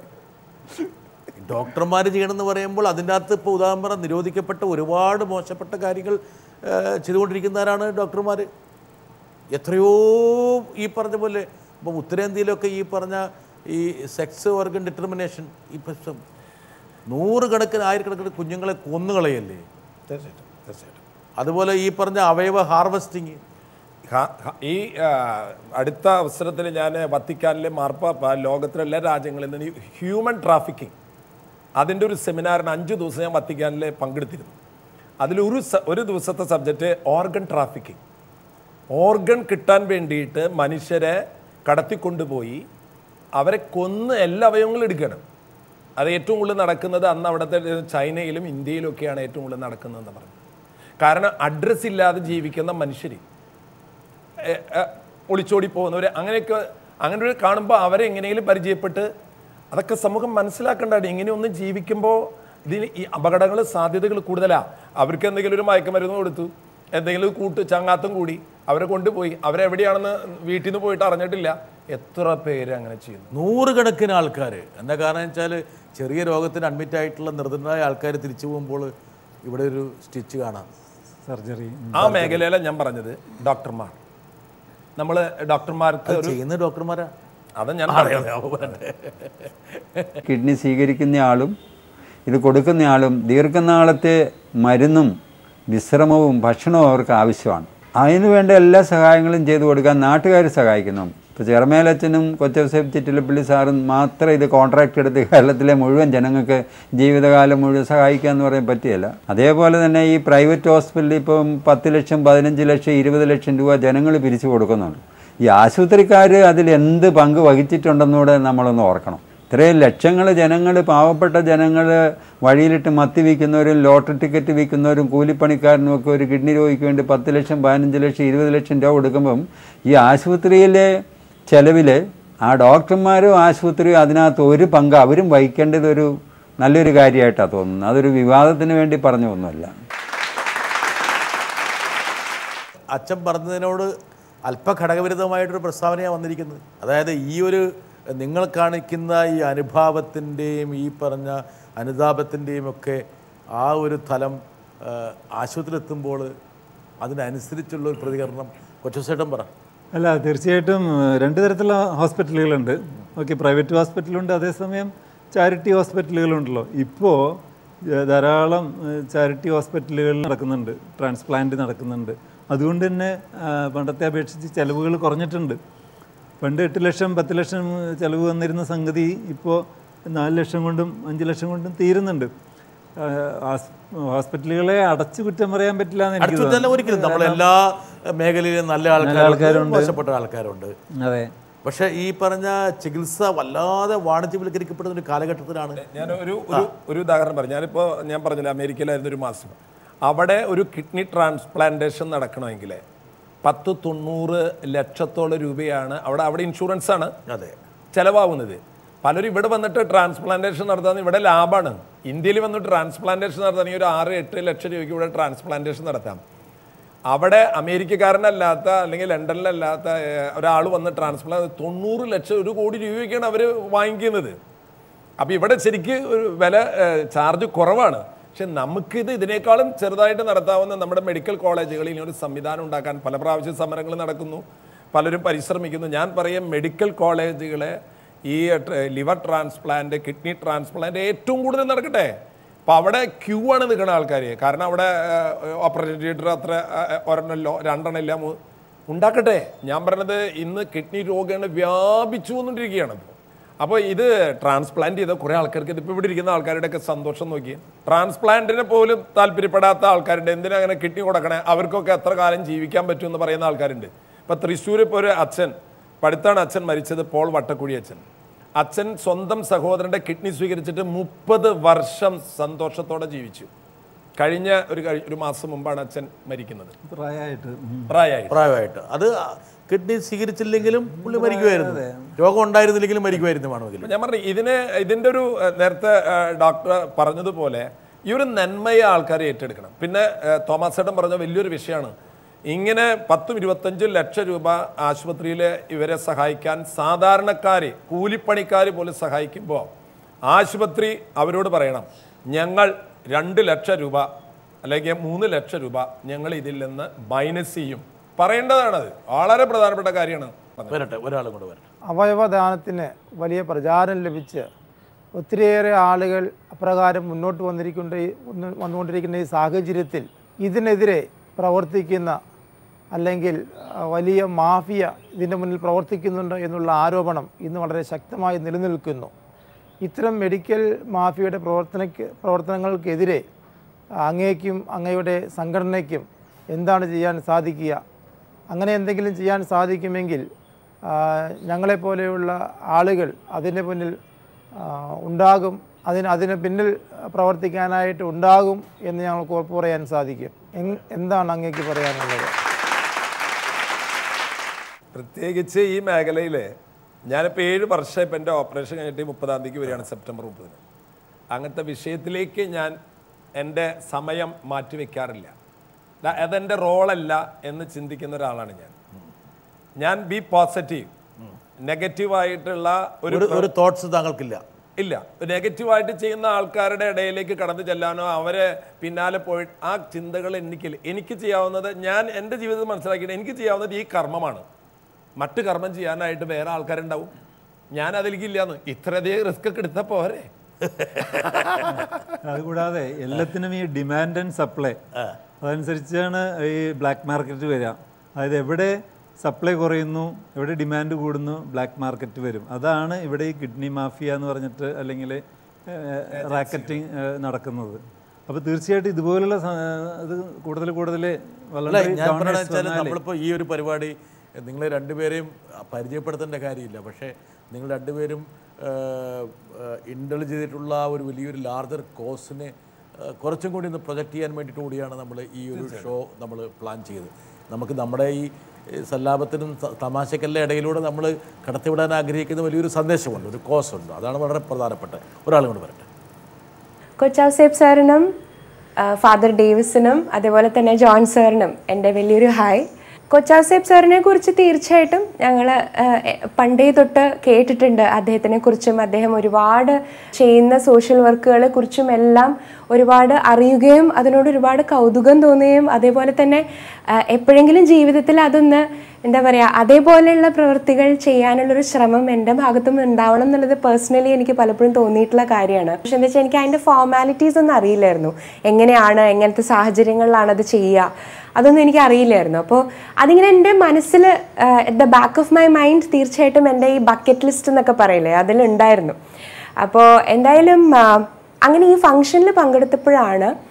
ഡോക്ടർമാർ ചെയ്യണമെന്ന് പറയുമ്പോൾ അതിൻ്റെ അകത്ത് ഇപ്പോൾ ഉദാഹരണം നിരോധിക്കപ്പെട്ട ഒരുപാട് മോശപ്പെട്ട കാര്യങ്ങൾ ആ, ചെയ്തുകൊണ്ടിരിക്കുന്നവരാണ് ഡോക്ടർമാർ എത്രയോ ഈ പറഞ്ഞ പോലെ ഇപ്പം ഉത്തരേന്ത്യയിലൊക്കെ ഈ പറഞ്ഞ ഈ സെക്സ് ഓർഗൻ ഡിറ്റർമിനേഷൻ ഈ പ്രശ്നം നൂറുകണക്കിന് ആയിരക്കണക്കിന് കുഞ്ഞുങ്ങളെ കൊന്നുകളയല്ലേ തീർച്ചയായിട്ടും തീർച്ചയായിട്ടും അതുപോലെ ഈ പറഞ്ഞ അവയവ ഹാർവസ്റ്റിങ് ഹ- ഹ- ഈ ആ, അടുത്ത അവസരത്തിൽ ഞാൻ വത്തിക്കാനിലെ മാർപ്പാപ്പ ലോകത്തിലെ എല്ലാ രാജ്യങ്ങളിൽ നിന്ന് ഈ ഹ്യൂമൻ ട്രാഫിക്കിംഗ് അതിൻ്റെ ഒരു സെമിനാറിന് അഞ്ച് ദിവസം ഞാൻ വത്തിക്കാനിൽ പങ്കെടുത്തിരുന്നു അതിലൊരു സ- ഒരു ദിവസത്തെ സബ്ജക്റ്റ് ഓർഗൻ ട്രാഫിക്കിംഗ് ഓർഗൻ കിട്ടാൻ വേണ്ടിയിട്ട് മനുഷ്യരെ കടത്തിക്കൊണ്ടുപോയി അവരെ കൊന്ന് എല്ലാ അവയവങ്ങളും എടുക്കണം അത് ഏറ്റവും കൂടുതൽ നടക്കുന്നത് അന്ന് അവിടുത്തെ ചൈനയിലും ഇന്ത്യയിലും ഒക്കെയാണ് ഏറ്റവും കൂടുതൽ നടക്കുന്നതെന്ന് പറഞ്ഞു കാരണം അഡ്രസ്സ് ഇല്ലാതെ ജീവിക്കുന്ന മനുഷ്യർ എ- എ, ഒളിച്ചോടി പോകുന്നവർ അങ്ങനെയൊക്കെ അങ്ങനെ ഒരു കാണുമ്പോൾ അവരെ എങ്ങനെയെങ്കിലും പരിചയപ്പെട്ട് അതൊക്കെ സമൂഹം മനസ്സിലാക്കേണ്ടതാണ് ഇങ്ങനെ ഒന്ന് ജീവിക്കുമ്പോൾ ഇതിന് ഈ അപകടങ്ങൾ സാധ്യതകൾ കൂടുതലാണ് അവർക്ക് എന്തെങ്കിലും ഒരു മയക്കുമരുന്ന് കൊടുത്തു എന്തെങ്കിലും ഒരു കൂട്ട് ചങ്ങാത്തം കൂടി അവരെ കൊണ്ടുപോയി അവരെവിടെയാണെന്ന് വീട്ടിൽ നിന്ന് പോയിട്ട് അറിഞ്ഞിട്ടില്ല എത്ര പേര് അങ്ങനെ ചെയ്യുന്നു നൂറുകണക്കിന് ആൾക്കാർ എന്താ കാരണം വെച്ചാൽ ചെറിയ രോഗത്തിന് അഡ്മിറ്റ് ആയിട്ടുള്ള നിർദ്ധനായ ആൾക്കാർ തിരിച്ചു പോകുമ്പോൾ ഇവിടെ ഒരു സ്റ്റിച്ച് കാണാം സർജറി ആ മേഖലയിലാണ് ഞാൻ പറഞ്ഞത് ഡോക്ടർമാർ നമ്മൾ ഡോക്ടർമാർക്ക് ഒരു ചെയ്യുന്ന ഡോക്ടർമാരാ അത് ഞാൻ കിഡ്നി സ്വീകരിക്കുന്നയാളും ഇത് കൊടുക്കുന്നയാളും ദീർഘനാളത്തെ മരുന്നും വിശ്രമവും ഭക്ഷണവും അവർക്ക് ആവശ്യമാണ് അതിനു വേണ്ട എല്ലാ സഹായങ്ങളും ചെയ്തു കൊടുക്കാൻ നാട്ടുകാർ സഹായിക്കുന്നു ഇപ്പോൾ ചെറുമേലച്ചനും കൊച്ചൗസേബ് ചിറ്റിലപ്പള്ളി സാറും മാത്രം ഇത് കോൺട്രാക്ട് എടുത്ത് കേരളത്തിലെ മുഴുവൻ ജനങ്ങൾക്ക് ജീവിതകാലം മുഴുവൻ സഹായിക്കുക എന്ന് പറയാൻ പറ്റിയല്ല അതേപോലെ തന്നെ ഈ പ്രൈവറ്റ് ഹോസ്പിറ്റലിൽ ഇപ്പം പത്ത് ലക്ഷം പതിനഞ്ച് ലക്ഷം ഇരുപത് ലക്ഷം രൂപ ജനങ്ങൾ പിരിച്ചു കൊടുക്കുന്നുണ്ട് ഈ ആശുപത്രിക്കാർ അതിൽ എന്ത് പങ്ക് വഹിച്ചിട്ടുണ്ടെന്നൂടെ നമ്മളൊന്ന് ഓർക്കണം ഇത്രയും ലക്ഷങ്ങൾ ജനങ്ങൾ പാവപ്പെട്ട ജനങ്ങൾ വഴിയിലിട്ട് മത്തി വിൽക്കുന്നവരും ലോട്ടറി ടിക്കറ്റ് വിൽക്കുന്നവരും കൂലിപ്പണിക്കാരനും ഒക്കെ ഒരു കിഡ്നി രോഗിക്ക് വേണ്ടി പത്ത് ലക്ഷം പതിനഞ്ച് ലക്ഷം ഇരുപത് ലക്ഷം രൂപ കൊടുക്കുമ്പം ഈ ആശുപത്രിയിലെ ചെലവിൽ ആ ഡോക്ടർമാരും ആശുപത്രിയും അതിനകത്ത് ഒരു പങ്ക് അവരും വഹിക്കേണ്ടത് ഒരു നല്ലൊരു കാര്യമായിട്ടാണ് തോന്നുന്നത് അതൊരു വിവാദത്തിന് വേണ്ടി പറഞ്ഞ ഒന്നുമല്ല അച്ഛൻ പറഞ്ഞതിനോട് അല്പ ഘടകവിരുദ്ധമായിട്ടൊരു പ്രസ്താവനയാണ് വന്നിരിക്കുന്നത് അതായത് ഈ ഒരു നിങ്ങൾ കാണിക്കുന്ന ഈ അനുഭാവത്തിൻ്റെയും ഈ പറഞ്ഞ അനുതാപത്തിൻ്റെയും ഒക്കെ ആ ഒരു തലം ആ, ആശുപത്രിയിലെത്തുമ്പോൾ അതിനനുസരിച്ചുള്ള ഒരു പ്രതികരണം കൊച്ചുസേട്ടൻ പറ അല്ല തീർച്ചയായിട്ടും ഏഹ്, രണ്ട് തരത്തിലുള്ള ഹോസ്പിറ്റലുകളുണ്ട് ഓക്കെ പ്രൈവറ്റ് ഹോസ്പിറ്റലുണ്ട് അതേസമയം ചാരിറ്റി ഹോസ്പിറ്റലുകളുണ്ടല്ലോ ഇപ്പോൾ ധാരാളം ചാരിറ്റി ഹോസ്പിറ്റലുകൾ നടക്കുന്നുണ്ട് ട്രാൻസ്പ്ലാന്റ് നടക്കുന്നുണ്ട് അതുകൊണ്ട് തന്നെ ആ, പണ്ടത്തെ അപേക്ഷിച്ച് ചിലവുകൾ കുറഞ്ഞിട്ടുണ്ട് പണ്ട് എട്ട് ലക്ഷം പത്ത് ലക്ഷം ചിലവ് വന്നിരുന്ന സംഗതി ഇപ്പോൾ നാല് ലക്ഷം കൊണ്ടും അഞ്ച് ലക്ഷം കൊണ്ടും തീരുന്നുണ്ട് ആ, ഹോസ്- ഹോസ്പിറ്റലുകളെ അടച്ചു കുറ്റം പറയാൻ പറ്റില്ല എന്ന് എനിക്ക് അടുത്തല്ല തോന്നുന്നു. ഒരിക്കലും നമ്മളെല്ലാ മേഖലയിലും നല്ല ആൾക്കാരുണ്ട് ആൾക്കാരുണ്ട്. മോശപ്പെട്ട ആൾക്കാരുണ്ട് അതെ പക്ഷേ ഈ പറഞ്ഞ ചികിത്സ വല്ലാതെ വാണിജ്യവൽക്കരിക്കപ്പെടുന്ന ഒരു കാലഘട്ടത്തിലാണ് ഞാൻ ഒരു ഒരു ഒരു ഉദാഹരണം പറഞ്ഞു ഞാനിപ്പോൾ ഞാൻ പറഞ്ഞില്ല അമേരിക്കയിലായിരുന്നു ഒരു മാസം അവിടെ ഒരു കിഡ്നി ട്രാൻസ്പ്ലാന്റേഷൻ നടക്കണമെങ്കിൽ പത്ത് തൊണ്ണൂറ് ലക്ഷത്തോളം രൂപയാണ് അവിടെ അവിടെ ഇൻഷുറൻസ് ആണ് അതെ ചിലവാകുന്നത് പലരും ഇവിടെ വന്നിട്ട് ട്രാൻസ്പ്ലാന്റേഷൻ നടത്താൻ ഇവിടെ ലാഭമാണ് ഇന്ത്യയിൽ വന്ന് ട്രാൻസ്പ്ലാന്റേഷൻ നടത്താണെങ്കിൽ ഒരു ആറ് എട്ട് ലക്ഷം രൂപയ്ക്ക് ഇവിടെ ട്രാൻസ്പ്ലാന്റേഷൻ നടത്താം അവിടെ അമേരിക്കക്കാരനല്ലാത്ത അല്ലെങ്കിൽ ലണ്ടനിലല്ലാത്ത ഒരാൾ വന്ന് ട്രാൻസ്പ്ലാന്റ് തൊണ്ണൂറ് ലക്ഷം ഒരു കോടി രൂപയ്ക്കാണ് അവർ വാങ്ങിക്കുന്നത് അപ്പോൾ ഇവിടെ ശരിക്ക് ഒരു വില ചാർജ് കുറവാണ് പക്ഷെ നമുക്കിത് ഇതിനേക്കാളും ചെറുതായിട്ട് നടത്താവുന്ന നമ്മുടെ മെഡിക്കൽ കോളേജുകളിൽ ഇനി ഒരു സംവിധാനം ഉണ്ടാക്കാൻ പല പ്രാവശ്യം സമരങ്ങൾ നടക്കുന്നു പലരും പരിശ്രമിക്കുന്നു ഞാൻ പറയും മെഡിക്കൽ കോളേജുകളെ ഈ ലിവർ ട്രാൻസ്പ്ലാന്റ് കിഡ്നി ട്രാൻസ്പ്ലാന്റ് ഏറ്റവും കൂടുതൽ നടക്കട്ടെ അപ്പോൾ അവിടെ ക്യൂ ആണ് നിൽക്കുന്ന ആൾക്കാർ കാരണം അവിടെ ഓപ്പറേഷൻ തിയേറ്റർ അത്ര ഏഹ്, ഒരെണ്ണമല്ലോ രണ്ടെണ്ണമില്ല മൂ- ഉണ്ടാക്കട്ടെ ഞാൻ പറഞ്ഞത് ഇന്ന് കിഡ്നി രോഗങ്ങൾ വ്യാപിച്ചു വന്നുകൊണ്ടിരിക്കുകയാണ് ഇപ്പോൾ അപ്പോൾ ഇത് ട്രാൻസ്പ്ലാന്റ് ചെയ്ത കുറേ ആൾക്കാർക്ക് ഇതിപ്പോൾ ഇവിടെ ഇരിക്കുന്ന ആൾക്കാരുടെയൊക്കെ സന്തോഷം നോക്കി ട്രാൻസ്പ്ലാന്റിനെ പോലും താല്പര്യപ്പെടാത്ത ആൾക്കാരുണ്ട് എന്തിനാ അങ്ങനെ കിഡ്നി കൊടുക്കണേ അവർക്കൊക്കെ എത്ര കാലം ജീവിക്കാൻ പറ്റുമെന്ന് പറയുന്ന ആൾക്കാരുണ്ട് ഇപ്പോൾ തൃശ്ശൂർ ഇപ്പോൾ ഒരു അച്ഛൻ പടുത്താണ് അച്ഛൻ മരിച്ചത് പോൾ വട്ടക്കുഴി അച്ഛൻ അച്ഛൻ സ്വന്തം സഹോദരന്റെ കിഡ്നി സ്വീകരിച്ചിട്ട് മുപ്പത് വർഷം സന്തോഷത്തോടെ ജീവിച്ചു കഴിഞ്ഞ ഒരു കഴി- ഒരു മാസം മുമ്പാണ് അച്ഛൻ മരിക്കുന്നത് പ്രായമായിട്ട് ഉം. പ്രായമായി പ്രായമായിട്ട് അത് കിഡ്നി സ്വീകരിച്ചില്ലെങ്കിലും പുള്ളി മരിക്കുമായിരുന്നു രോഗം ഉണ്ടായിരുന്നില്ലെങ്കിലും മരിക്കുമായിരുന്നു വേണമെങ്കിൽ ഞാൻ പറഞ്ഞു ഇതിന് ഇതിൻ്റെ ഒരു ഏഹ്, നേരത്തെ ഏഹ്, ഡോക്ടർ പറഞ്ഞതുപോലെ ഈ ഒരു നന്മയെ ആൾക്കാർ ഏറ്റെടുക്കണം പിന്നെ ഏഹ്, തോമസ് ചേട്ടൻ പറഞ്ഞ വലിയൊരു വിഷയമാണ് ഇങ്ങനെ പത്തും ഇരുപത്തഞ്ചും ലക്ഷം രൂപ ആശുപത്രിയിൽ ഇവരെ സഹായിക്കാൻ സാധാരണക്കാർ കൂലിപ്പണിക്കാർ പോലും സഹായിക്കുമ്പോൾ ആശുപത്രി അവരോട് പറയണം ഞങ്ങൾ രണ്ട് ലക്ഷം രൂപ അല്ലെങ്കിൽ മൂന്ന് ലക്ഷം രൂപ ഞങ്ങൾ ഇതിൽ നിന്ന് മൈനസ് ചെയ്യും പറയേണ്ടതാണത് വളരെ പ്രധാനപ്പെട്ട കാര്യമാണ് വരട്ടെ ഒരാളും കൂടെ വരട്ടെ അവയവദാനത്തിന് വലിയ പ്രചാരം ലഭിച്ച് ഒത്തിരിയേറെ ആളുകൾ അപ്രകാരം മുന്നോട്ട് വന്നിരിക്കുന്ന ഈ- വന്ന് വന്നുകൊണ്ടിരിക്കുന്ന ഈ സാഹചര്യത്തിൽ ഇതിനെതിരെ പ്രവർത്തിക്കുന്ന അല്ലെങ്കിൽ ആ, വലിയ മാഫിയ ഇതിൻ്റെ മുന്നിൽ പ്രവർത്തിക്കുന്നുണ്ട് എന്നുള്ള ആരോപണം ഇന്ന് വളരെ ശക്തമായി നിലനിൽക്കുന്നു ഇത്തരം മെഡിക്കൽ മാഫിയയുടെ പ്രവർത്തനയ്ക്ക് പ്രവർത്തനങ്ങൾക്കെതിരെ അങ്ങേക്കും അങ്ങയുടെ സംഘടനയ്ക്കും എന്താണ് ചെയ്യാൻ സാധിക്കുക അങ്ങനെ എന്തെങ്കിലും ചെയ്യാൻ സാധിക്കുമെങ്കിൽ ആ, ഞങ്ങളെപ്പോലെയുള്ള ആളുകൾ അതിൻ്റെ മുന്നിൽ ആ, ഉണ്ടാകും അതിന് അതിന് പിന്നിൽ പ്രവർത്തിക്കാനായിട്ട് ഉണ്ടാകും എന്ന് ഞങ്ങൾക്ക് ഉറപ്പ് പറയാൻ സാധിക്കും എങ്- എന്താണ് അങ്ങേക്ക് പറയാനുള്ളത് പ്രത്യേകിച്ച് ഈ മേഖലയിൽ ഞാനിപ്പോൾ ഏഴ് വർഷം ഇപ്പം എൻ്റെ ഓപ്പറേഷൻ കഴിഞ്ഞിട്ട് ഈ മുപ്പതാം തീയതിക്ക് വരികയാണ് സെപ്റ്റംബർ മുപ്പതിന് അങ്ങനത്തെ വിഷയത്തിലേക്ക് ഞാൻ എൻ്റെ സമയം മാറ്റിവെക്കാറില്ല ദാ അതെൻ്റെ റോളല്ല എന്ന് ചിന്തിക്കുന്ന ഒരാളാണ് ഞാൻ ഞാൻ ബി പോസിറ്റീവ് നെഗറ്റീവായിട്ടുള്ള ഒരു ഒരു ഒരു തോട്ട്സ് താങ്കൾക്കില്ല ഇല്ല നെഗറ്റീവായിട്ട് ചെയ്യുന്ന ആൾക്കാരുടെ ഇടയിലേക്ക് കടന്നു ചെല്ലാനോ അവരെ പിന്നാലെ പോയി ആ ചിന്തകൾ എനിക്കില്ല എനിക്ക് ചെയ്യാവുന്നത് ഞാൻ എൻ്റെ ജീവിതത്തിൽ മനസ്സിലാക്കിയിട്ട് എനിക്ക് ചെയ്യാവുന്നത് ഈ കർമ്മമാണ് മറ്റു കർമ്മം ചെയ്യാനായിട്ട് വേറെ ആൾക്കാരുണ്ടാവും ഞാൻ അതിലേക്കില്ലാന്ന് ഇത്രയധികം റിസ്ക് ഒക്കെ എടുത്ത പോരെ അതുകൂടാതെ എല്ലാത്തിനും ഈ ഡിമാൻഡ് ആൻഡ് സപ്ലൈ അതനുസരിച്ചാണ് ഈ ബ്ലാക്ക് മാർക്കറ്റ് വരിക അതായത് എവിടെ സപ്ലൈ കുറയുന്നു എവിടെ ഡിമാൻഡ് കൂടുന്നു ബ്ലാക്ക് മാർക്കറ്റ് വരും അതാണ് ഇവിടെ ഈ കിഡ്നി മാഫിയ എന്ന് പറഞ്ഞിട്ട് അല്ലെങ്കിൽ റാക്കറ്റിംഗ് നടക്കുന്നത് അപ്പോൾ തീർച്ചയായിട്ടും ഇതുപോലുള്ള സ- ഇത് കൂടുതൽ കൂടുതൽ അല്ല വളരെ ഞാൻ പറയണ വെച്ചാൽ നമ്മളിപ്പോൾ ഈ ഒരു പരിപാടി നിങ്ങൾ രണ്ടുപേരെയും പരിചയപ്പെടുത്തേണ്ട കാര്യമില്ല പക്ഷേ നിങ്ങൾ രണ്ടുപേരും ഇൻ്റലിജ് ചെയ്തിട്ടുള്ള ഒരു വലിയൊരു ലാർജർ കോസിനെ കുറച്ചും കൂടി ഒന്ന് പ്രൊജക്റ്റ് ചെയ്യാൻ വേണ്ടിയിട്ട് കൂടിയാണ് നമ്മൾ ഈ ഒരു ഷോ നമ്മൾ പ്ലാൻ ചെയ്തത് നമുക്ക് നമ്മുടെ ഈ ഏഹ്, സല്ലാപത്തിനും ത- തമാശക്കെല്ലാം ഇടയിലൂടെ നമ്മൾ കടത്തിവിടാൻ ആഗ്രഹിക്കുന്ന വലിയൊരു സന്ദേശമുണ്ട് ഒരു കോസ് ഉണ്ട് അതാണ് വളരെ പ്രധാനപ്പെട്ട ഒരാളും കൂടെ വരട്ടെ കൊച്ചാവ് സാറിനും ആ, ഫാദർ ഡേവിസിനും അതേപോലെ തന്നെ ജോൺ സാറിനും എൻ്റെ വലിയൊരു ഹായ് കൊച്ചാവ് സാറിനെ കുറിച്ച് തീർച്ചയായിട്ടും ഞങ്ങൾ പണ്ടേ തൊട്ട് കേട്ടിട്ടുണ്ട് അദ്ദേഹത്തിനെ കുറിച്ചും അദ്ദേഹം ഒരുപാട് ചെയ്യുന്ന സോഷ്യൽ വർക്കുകളെ കുറിച്ചും എല്ലാം ഒരുപാട് അറിയുകയും അതിനോട് ഒരുപാട് കൗതുകം തോന്നുകയും അതേപോലെ തന്നെ ആ, എപ്പോഴെങ്കിലും ജീവിതത്തിൽ അതൊന്ന് എന്താ പറയുക അതേപോലെയുള്ള പ്രവൃത്തികൾ ചെയ്യാനുള്ളൊരു ശ്രമം എൻ്റെ ഭാഗത്തും ഉണ്ടാവണം എന്നുള്ളത് പേഴ്സണലി എനിക്ക് പലപ്പോഴും തോന്നിയിട്ടുള്ള കാര്യമാണ് പക്ഷെ എന്താ വെച്ചാൽ എനിക്ക് അതിൻ്റെ ഫോർമാലിറ്റീസ് ഒന്നും അറിയില്ലായിരുന്നു എങ്ങനെയാണ് എങ്ങനത്തെ സാഹചര്യങ്ങളിലാണ് അത് ചെയ്യുക അതൊന്നും എനിക്ക് അറിയില്ലായിരുന്നു അപ്പോൾ അതിങ്ങനെ എൻ്റെ മനസ്സിൽ the back of my mind തീർച്ചയായിട്ടും എൻ്റെ ഈ ബക്കറ്റ് ലിസ്റ്റ് എന്നൊക്കെ പറയില്ലേ അതിലുണ്ടായിരുന്നു അപ്പോൾ എന്തായാലും ആ, അങ്ങനെ ഈ ഫംഗ്ഷനിൽ പങ്കെടുത്തപ്പോഴാണ്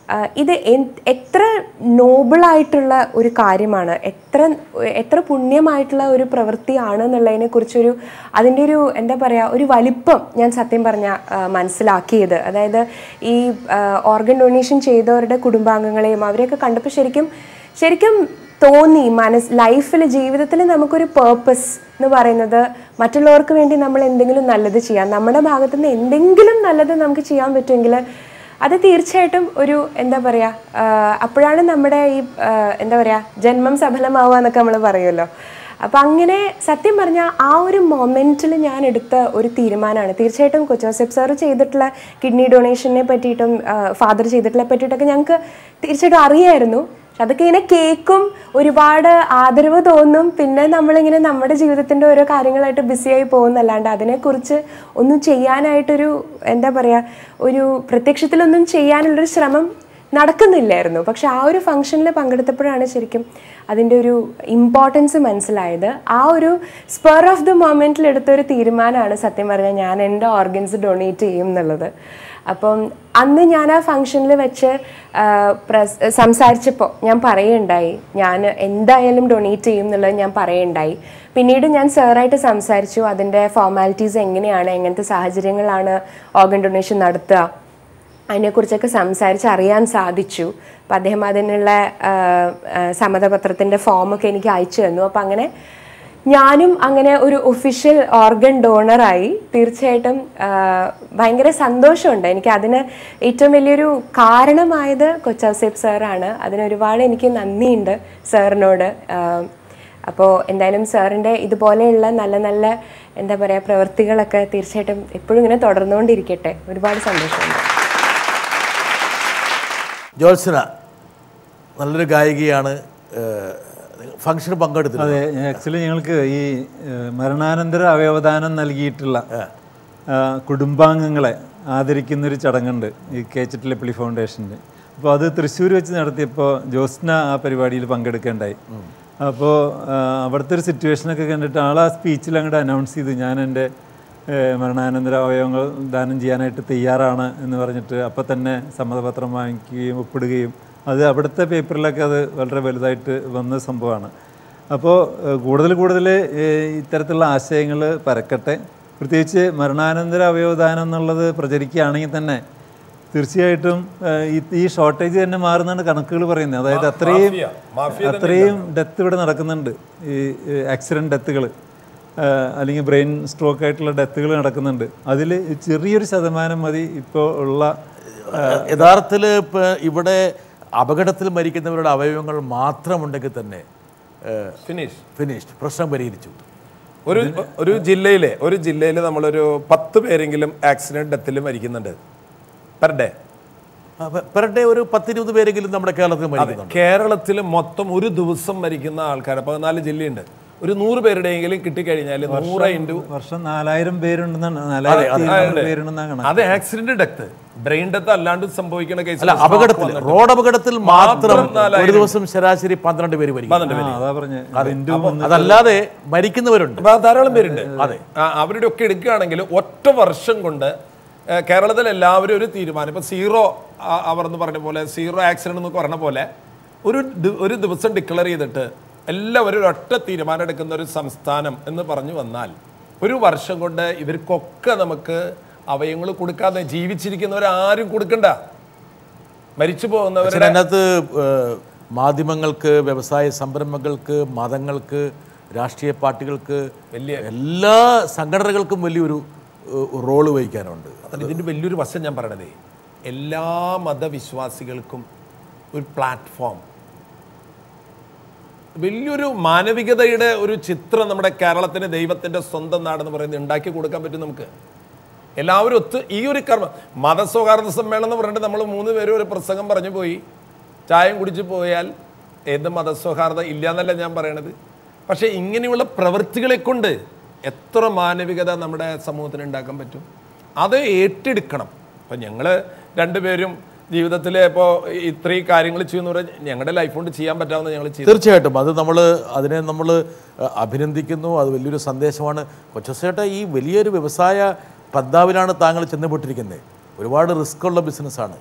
ആ, ഇത് എൻ- എത്ര നോബിളായിട്ടുള്ള ഒരു കാര്യമാണ് എത്ര എത്ര പുണ്യമായിട്ടുള്ള ഒരു പ്രവൃത്തിയാണ് എന്നുള്ളതിനെ കുറിച്ചൊരു അതിൻ്റെ ഒരു എന്താ പറയുക ഒരു വലിപ്പം ഞാൻ സത്യം പറഞ്ഞ മനസ്സിലാക്കിയത് അതായത് ഈ ഓർഗൻ ഡൊണേഷൻ ചെയ്തവരുടെ കുടുംബാംഗങ്ങളെയും അവരെയൊക്കെ കണ്ടപ്പോൾ ശരിക്കും ശരിക്കും തോന്നി മനസ് ലൈഫിൽ ജീവിതത്തിൽ നമുക്കൊരു പേർപ്പസ് എന്ന് പറയുന്നത് മറ്റുള്ളവർക്ക് വേണ്ടി നമ്മൾ എന്തെങ്കിലും നല്ലത് ചെയ്യാം നമ്മുടെ ഭാഗത്തു നിന്ന് എന്തെങ്കിലും നല്ലത് നമുക്ക് ചെയ്യാൻ പറ്റുമെങ്കിൽ അത് തീർച്ചയായിട്ടും ഒരു എന്താ പറയുക അപ്പോഴാണ് നമ്മുടെ ഈ ആ, എന്താ പറയുക ജന്മം സഫലമാവുക എന്നൊക്കെ നമ്മൾ പറയുമല്ലോ അപ്പം അങ്ങനെ സത്യം പറഞ്ഞാൽ ആ ഒരു മൊമെൻറ്റിൽ ഞാൻ എടുത്ത ഒരു തീരുമാനമാണ് തീർച്ചയായിട്ടും കൊച്ചോസെഫ് സാർ ചെയ്തിട്ടുള്ള കിഡ്നി ഡൊണേഷനെ പറ്റിയിട്ടും ഫാദർ ചെയ്തിട്ടുള്ള പറ്റിയിട്ടൊക്കെ ഞങ്ങൾക്ക് തീർച്ചയായിട്ടും അറിയായിരുന്നു പക്ഷെ അതൊക്കെ ഇങ്ങനെ കേൾക്കും ഒരുപാട് ആദരവ് തോന്നും പിന്നെ നമ്മളിങ്ങനെ നമ്മുടെ ജീവിതത്തിൻ്റെ ഓരോ കാര്യങ്ങളായിട്ട് ബിസിയായി പോകുന്നല്ലാണ്ട് അതിനെക്കുറിച്ച് ഒന്നും ചെയ്യാനായിട്ടൊരു എന്താ പറയുക ഒരു പ്രത്യക്ഷത്തിലൊന്നും ചെയ്യാനുള്ളൊരു ശ്രമം നടക്കുന്നില്ലായിരുന്നു പക്ഷെ ആ ഒരു ഫംഗ്ഷനിൽ പങ്കെടുത്തപ്പോഴാണ് ശരിക്കും അതിൻ്റെ ഒരു ഇമ്പോർട്ടൻസ് മനസ്സിലായത് ആ ഒരു സ്പെർ ഓഫ് ദ മൊമെൻറ്റിൽ എടുത്ത ഒരു തീരുമാനമാണ് സത്യം പറഞ്ഞാൽ ഞാൻ എൻ്റെ ഓർഗൻസ് ഡൊണേറ്റ് ചെയ്യും എന്നുള്ളത് അപ്പം അന്ന് ഞാൻ ആ ഫംഗ്ഷനിൽ വെച്ച് ആ, പ്രസ് സംസാരിച്ചപ്പോൾ ഞാൻ പറയുണ്ടായി ഞാൻ എന്തായാലും ഡൊണേറ്റ് ചെയ്യും എന്നുള്ളത് ഞാൻ പറയുണ്ടായി പിന്നീട് ഞാൻ സാറായിട്ട് സംസാരിച്ചു അതിൻ്റെ ഫോർമാലിറ്റീസ് എങ്ങനെയാണ് എങ്ങനത്തെ സാഹചര്യങ്ങളാണ് ഓർഗൻ ഡൊണേഷൻ നടത്തുക അതിനെക്കുറിച്ചൊക്കെ സംസാരിച്ച് അറിയാൻ സാധിച്ചു അപ്പം അദ്ദേഹം അതിനുള്ള ആ, ആ, സമ്മതപത്രത്തിൻ്റെ ഫോമൊക്കെ എനിക്ക് അയച്ചു തന്നു അപ്പം അങ്ങനെ ഞാനും അങ്ങനെ ഒരു ഒഫീഷ്യൽ ഓർഗൻ ഡോണറായി തീർച്ചയായിട്ടും ആ, ഭയങ്കര സന്തോഷമുണ്ട് എനിക്ക് അതിന് ഏറ്റവും വലിയൊരു കാരണമായത് കൊച്ചൗസേബ് സാറാണ് അതിന് ഒരുപാട് എനിക്ക് നന്ദിയുണ്ട് സാറിനോട് അപ്പോൾ എന്തായാലും സാറിൻ്റെ ഇതുപോലെയുള്ള നല്ല നല്ല എന്താ പറയുക പ്രവൃത്തികളൊക്കെ തീർച്ചയായിട്ടും എപ്പോഴും ഇങ്ങനെ തുടർന്നുകൊണ്ടിരിക്കട്ടെ ഒരുപാട് സന്തോഷമുണ്ട് ജോത്സന നല്ലൊരു ഗായികയാണ് ഫംഗ്ഷന് പങ്കെടുത്തത് അതെ ആക്ച്വലി ഞങ്ങൾക്ക് ഈ ഏഹ്, മരണാനന്തര അവയവദാനം നൽകിയിട്ടുള്ള ആ, കുടുംബാംഗങ്ങളെ ആദരിക്കുന്നൊരു ചടങ്ങുണ്ട് ഈ കേച്ചറ്റിലെപ്പിളി ഫൗണ്ടേഷൻ്റെ അപ്പോൾ അത് തൃശ്ശൂർ വെച്ച് നടത്തിയപ്പോൾ ജോസ്ന ആ പരിപാടിയിൽ പങ്കെടുക്കേണ്ടായി അപ്പോൾ അവിടുത്തെ ഒരു സിറ്റുവേഷനൊക്കെ കണ്ടിട്ട് ആൾ ആ സ്പീച്ചിൽ അങ്ങോട്ട് അനൗൺസ് ചെയ്തു ഞാൻ എൻ്റെ ഏഹ്, മരണാനന്തര അവയവങ്ങൾ ദാനം ചെയ്യാനായിട്ട് തയ്യാറാണ് എന്ന് പറഞ്ഞിട്ട് അപ്പം തന്നെ സമ്മതപത്രം വാങ്ങിക്കുകയും ഒപ്പിടുകയും അത് അവിടുത്തെ പേപ്പറിലൊക്കെ അത് വളരെ വലുതായിട്ട് വന്ന സംഭവമാണ് അപ്പോൾ ഏഹ്, കൂടുതൽ കൂടുതൽ ഏഹ്, ഇത്തരത്തിലുള്ള ആശയങ്ങൾ പരക്കട്ടെ പ്രത്യേകിച്ച് മരണാനന്തര അവയവദാനം എന്നുള്ളത് പ്രചരിക്കുകയാണെങ്കിൽ തന്നെ തീർച്ചയായിട്ടും ഏഹ്, ഈ ഈ ഷോർട്ടേജ് തന്നെ മാറുന്നതാണ് കണക്കുകൾ പറയുന്നത് അതായത് അത്രയും മാഫിയ. മാഫിയ തന്നെ അത്രയും ഡെത്ത് ഇവിടെ നടക്കുന്നുണ്ട് ഈ ആക്സിഡൻറ്റ് ഡെത്തുകൾ അല്ലെങ്കിൽ ബ്രെയിൻ സ്ട്രോക്ക് ആയിട്ടുള്ള ഡെത്തുകൾ നടക്കുന്നുണ്ട് അതിൽ ചെറിയൊരു ശതമാനം മതി ഇപ്പോൾ ഉള്ള യഥാർത്ഥത്തിൽ ഇപ്പോൾ ഇവിടെ അപകടത്തിൽ മരിക്കുന്നവരുടെ അവയവങ്ങൾ മാത്രമുണ്ടെങ്കിൽ തന്നെ ഫിനിഷ് ഫിനിഷ്ഡ് പ്രശ്നം പരിഹരിച്ചു ഒരു ഒരു ജില്ലയിലെ ഒരു ജില്ലയിൽ നമ്മളൊരു പത്ത് പേരെങ്കിലും ആക്സിഡന്റ് ഡെത്തിൽ മരിക്കുന്നുണ്ട് പെർ ഡേ പെർ ഡേ ഒരു പത്തിരുപത് പേരെങ്കിലും നമ്മുടെ കേരളത്തിൽ മരിക്കുന്നുണ്ട് കേരളത്തിൽ മൊത്തം ഒരു ദിവസം മരിക്കുന്ന ആൾക്കാർ പതിനാല് ജില്ലയുണ്ട് ഒരു നൂറ് പേരുടെയെങ്കിലും കിട്ടിക്കഴിഞ്ഞാൽ നൂറ് ഇൻറ്റു വർഷം നാലായിരം പേരുണ്ടെന്നാണ് നാലായിരത്തി ഇരുന്നൂറ് പേരുണ്ടെന്നാണ് കണക്ക് അത് ആക്സിഡന്റ് ഡെത്ത് ബ്രെയിൻ ഡെത്ത് അല്ലാണ്ട് സംഭവിക്കുന്ന കേസ് അല്ല അപകടത്തിൽ റോഡ് അപകടത്തിൽ മാത്രം ഒരു ദിവസം ശരാശരി പന്ത്രണ്ട് പേര് മരിക്കും ആ, അതാ പറഞ്ഞേ അതെ. ബിന്ദു അപ്പോൾ വന്നിട്ട് അതല്ലാതെ മരിക്കുന്നവരുണ്ട് അപ്പൊ ധാരാളം പേരുണ്ട് അതെ. ആ, അവരുടെ ഒക്കെ എടുക്കുകയാണെങ്കിൽ ഒറ്റ വർഷം കൊണ്ട് ഏ, കേരളത്തിൽ എല്ലാവരും ഒരു തീരുമാനം ഇപ്പൊ സീറോ ആ- അവർ എന്ന് പറഞ്ഞ പോലെ സീറോ ആക്സിഡന്റ് എന്നൊക്കെ പറഞ്ഞ പോലെ ഒരു ദി- ഒരു ദിവസം ഡിക്ലെയർ ചെയ്തിട്ട് എല്ലാവരും ഒരു ഒറ്റ തീരുമാനം എടുക്കുന്ന ഒരു സംസ്ഥാനം എന്ന് പറഞ്ഞു വന്നാൽ ഒരു വർഷം കൊണ്ട് ഇവർക്കൊക്കെ നമുക്ക് അവയങ്ങൾ കൊടുക്കാതെ ജീവിച്ചിരിക്കുന്നവരാരും കൊടുക്കണ്ട മരിച്ചു അച്ഛൻ പോകുന്നവരുടെ അതിനകത്ത് ഏഹ്, മാധ്യമങ്ങൾക്ക് വ്യവസായ സംരംഭങ്ങൾക്ക് മതങ്ങൾക്ക് രാഷ്ട്രീയ പാർട്ടികൾക്ക് വലിയ എല്ലാ സംഘടനകൾക്കും വലിയൊരു ഏഹ്, റോള് വഹിക്കാനുണ്ട് അതല്ല ഇതിൻ്റെ വലിയൊരു വശം ഞാൻ പറയണതേ എല്ലാ മതവിശ്വാസികൾക്കും ഒരു പ്ലാറ്റ്ഫോം വലിയൊരു മാനവികതയുടെ ഒരു ചിത്രം നമ്മുടെ കേരളത്തിന് ദൈവത്തിൻ്റെ സ്വന്തം നാടെന്ന് പറയുന്നത് ഉണ്ടാക്കി കൊടുക്കാൻ പറ്റും നമുക്ക് എല്ലാവരും ഒത്ത് ഈ ഒരു കർമ്മം മതസൗഹാർദ്ദ സമ്മേളനം എന്ന് പറഞ്ഞിട്ട് നമ്മൾ മൂന്ന് പേരും ഒരു പ്രസംഗം പറഞ്ഞു പോയി ചായം കുടിച്ച് പോയാൽ ഏത് മതസൗഹാർദ്ദം ഇല്ല എന്നല്ല ഞാൻ പറയണത് പക്ഷേ ഇങ്ങനെയുള്ള പ്രവൃത്തികളെ കൊണ്ട് എത്ര മാനവികത നമ്മുടെ സമൂഹത്തിന് ഉണ്ടാക്കാൻ പറ്റും അത് ഏറ്റെടുക്കണം അപ്പം ഞങ്ങൾ രണ്ടുപേരും ജീവിതത്തിൽ ഇപ്പോൾ ഇത്രയും കാര്യങ്ങൾ ചെയ്യുന്ന പറഞ്ഞാൽ ഞങ്ങളുടെ ലൈഫ് കൊണ്ട് ചെയ്യാൻ പറ്റാവുന്ന ഞങ്ങൾ ചെയ്തു തീർച്ചയായിട്ടും അത് നമ്മൾ അതിനെ നമ്മൾ അഭിനന്ദിക്കുന്നു അത് വലിയൊരു സന്ദേശമാണ് കൊച്ചേട്ട ഈ വലിയൊരു വ്യവസായ പദ്മാവിലാണ് താങ്കൾ ചെന്നുപെട്ടിരിക്കുന്നത് ഒരുപാട് റിസ്ക് ഉള്ള ബിസിനസ്സാണ്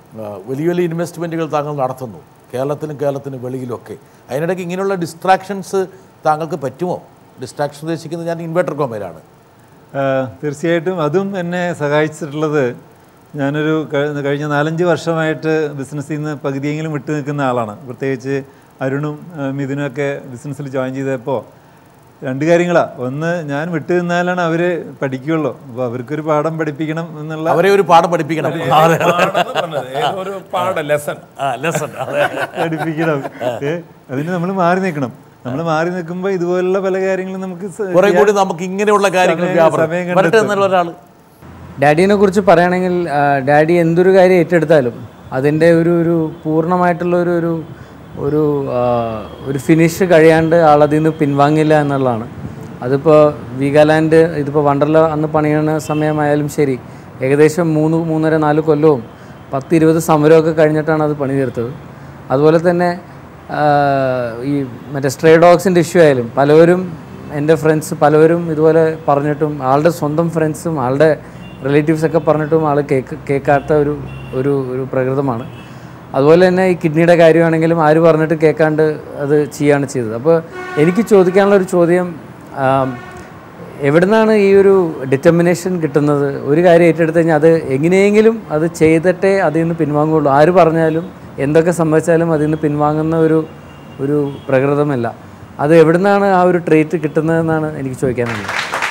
ആ, വലിയ വലിയ ഇൻവെസ്റ്റ്മെൻറ്റുകൾ താങ്കൾ നടത്തുന്നു കേരളത്തിലും കേരളത്തിന് വെളിയിലൊക്കെ അതിനിടയ്ക്ക് ഇങ്ങനെയുള്ള ഡിസ്ട്രാക്ഷൻസ് താങ്കൾക്ക് പറ്റുമോ ഡിസ്ട്രാക്ഷൻ ഉദ്ദേശിക്കുന്നത് ഞാൻ ഇൻവെർട്ടർ കോമയിലാണ് ആ, തീർച്ചയായിട്ടും അതും എന്നെ സഹായിച്ചിട്ടുള്ളത് ഞാനൊരു കഴി- കഴിഞ്ഞ നാലഞ്ച് വർഷമായിട്ട് ബിസിനസ്സിൽ നിന്ന് പകുതിയെങ്കിലും വിട്ടു നിൽക്കുന്ന ആളാണ് പ്രത്യേകിച്ച് അരുണും ആ, മിഥുനും ഒക്കെ ബിസിനസ്സിൽ ജോയിൻ ചെയ്തപ്പോൾ രണ്ട് കാര്യങ്ങളാണ് ഒന്ന് ഞാൻ വിട്ടു നിന്നാലാണ് അവർ പഠിക്കുകയുള്ളൂ അപ്പോൾ അവർക്കൊരു പാഠം പഠിപ്പിക്കണം എന്നുള്ള അവരെ ഒരു പാഠം പഠിപ്പിക്കണം അതെ, അതെ. പാഠമെന്ന് പറഞ്ഞത് ഏതോ ഒരു പാഠ ലെസൺ ആ ലെസൺ അതെ പഠിപ്പിക്കണം ഏ, അതിന് നമ്മൾ മാറി നിൽക്കണം നമ്മൾ മാറി നിൽക്കുമ്പോൾ ഇതുപോലുള്ള പല കാര്യങ്ങളും നമുക്ക് സ- കുറെ കൂടി ചെയ്യാൻ നമുക്ക് ഇങ്ങനെയുള്ള കാര്യങ്ങൾ സമയം- വ്യാപനം സമയം വരട്ടെ കണ്ടെത്തും. എന്നുള്ള ഒരാൾ ഡാഡിനെ കുറിച്ച് പറയുകയാണെങ്കിൽ ആ, ഡാഡി എന്തൊരു കാര്യം ഏറ്റെടുത്താലും അതിൻ്റെ ഒരു ഒരു പൂർണ്ണമായിട്ടുള്ള ഒരു ഒരു ഒരു ആ, ഒരു ഫിനിഷ് കഴിയാണ്ട് ആൾ അതിൽ നിന്ന് പിൻവാങ്ങില്ല എന്നുള്ളതാണ് അതിപ്പോൾ വീഗാലാൻഡ് ഇതിപ്പോൾ വണ്ടർല അന്ന് പണിയുന്ന സമയമായാലും ശരി ഏകദേശം മൂന്ന് മൂന്നര നാല് കൊല്ലവും പത്ത് ഇരുപത് സമരമൊക്കെ കഴിഞ്ഞിട്ടാണ് അത് പണി തീർത്തത് അതുപോലെ തന്നെ ആ, ഈ മറ്റേ സ്ട്രേ ഡോഗ്സിൻ്റെ ഇഷ്യൂ ആയാലും പലവരും എൻ്റെ ഫ്രണ്ട്സ് പലവരും ഇതുപോലെ പറഞ്ഞിട്ടും ആളുടെ സ്വന്തം ഫ്രണ്ട്സും ആളുടെ റിലേറ്റീവ്സ് ഒക്കെ പറഞ്ഞിട്ടും ആൾ കേക്ക് കേൾക്കാത്ത ഒരു ഒരു ഒരു പ്രകൃതമാണ് അതുപോലെ തന്നെ ഈ കിഡ്നിയുടെ കാര്യമാണെങ്കിലും ആര് പറഞ്ഞിട്ട് കേൾക്കാണ്ട് അത് ചെയ്യാണ് ചെയ്തത് അപ്പോൾ എനിക്ക് ചോദിക്കാനുള്ള ഒരു ചോദ്യം ആം, എവിടുന്നാണ് ഈ ഒരു ഡിറ്റർമിനേഷൻ കിട്ടുന്നത് ഒരു കാര്യം ഏറ്റെടുത്ത് കഴിഞ്ഞാൽ അത് എങ്ങനെയെങ്കിലും അത് ചെയ്തിട്ടേ അതിൽ നിന്ന് പിൻവാങ്ങുള്ളൂ ആര് പറഞ്ഞാലും എന്തൊക്കെ സംഭവിച്ചാലും അതിൽ നിന്ന് പിൻവാങ്ങുന്ന ഒരു ഒരു പ്രകൃതമല്ല അത് എവിടുന്നാണ് ആ ഒരു ട്രീറ്റ് കിട്ടുന്നതെന്നാണ് എനിക്ക് ചോദിക്കാനുള്ളത്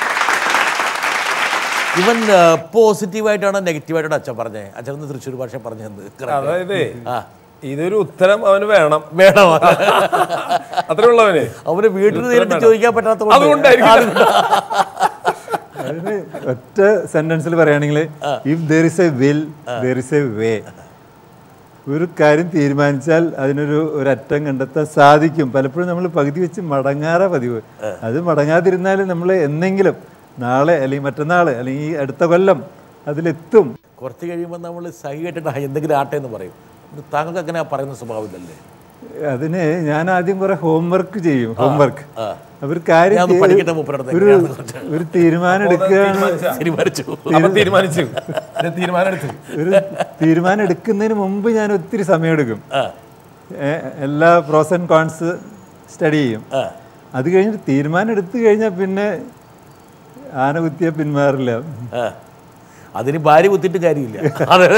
ഇവൻ പോസിറ്റീവായിട്ടാണ് നെഗറ്റീവായിട്ടാണ് അച്ഛൻ പറഞ്ഞത് അച്ഛൻ ഒന്ന് തൃശ്ശൂർ ഭാഷ പറഞ്ഞത് അതായത് ഇതൊരു ഉത്തരം അവന് വേണം വേണം അത്രേ ഉള്ളവന് അവന് വീട്ടിൽ ഉത്തരം നേരിട്ട് വേണം. ചോദിക്കാൻ പറ്റാത്ത അതുകൊണ്ടായിരിക്കും അതിന് ഒറ്റ സെന്റൻസിൽ പറയുകയാണെങ്കിൽ if there is a will there is a way ഒരു കാര്യം തീരുമാനിച്ചാൽ അതിനൊരു ഒരു അറ്റം കണ്ടെത്താൻ സാധിക്കും പലപ്പോഴും നമ്മൾ പകുതി വെച്ച് മടങ്ങാറാ പതിവ് അത് മടങ്ങാതിരുന്നാൽ നമ്മൾ എന്തെങ്കിലും നാളെ അല്ലെങ്കിൽ മറ്റന്നാൾ അല്ലെങ്കിൽ അടുത്ത കൊല്ലം അതിലെത്തും കുറച്ച് കഴിയുമ്പോൾ നമ്മൾ സഹി കേട്ടിട്ട് "ആ, എന്തെങ്കിലും ആട്ടെ എന്ന് പറയും ഇത് താങ്കൾക്ക് അങ്ങനെ പറയുന്ന സ്വഭാവമില്ലല്ലേ അതിന് ഞാൻ ആദ്യം കുറെ ഹോംവർക്ക് ചെയ്യും ഹോംവർക്ക് ആ. അവർ കാര്യം ഞാനൊന്ന് ചെയ്ത് പഠിക്കട്ടെ മൂപ്പരുടെ ഒരു എങ്ങനെയാണെന്ന് കുറച്ച്. ഒരു തീരുമാനം എടുക്കുകയാണ് തീരുമാനിച്ചു. അപ്പൊ തീരുമാനിച്ചു ഒരു തീരുമാനം എടുത്തു ഒരു തീരുമാനം എടുക്കുന്നതിന് മുമ്പ് ഞാൻ ഒത്തിരി സമയമെടുക്കും ഏ, എല്ലാ പ്രോസ് ആൻഡ് കോൺസ് സ്റ്റഡി ചെയ്യും അത് കഴിഞ്ഞിട്ട് തീരുമാനം എടുത്തു കഴിഞ്ഞാൽ പിന്നെ ആന കുത്തിയാൽ പിന്മാറില്ല ആ. അതിന് ഭാര്യ കുത്തിയിട്ട് കാര്യമില്ല അതെ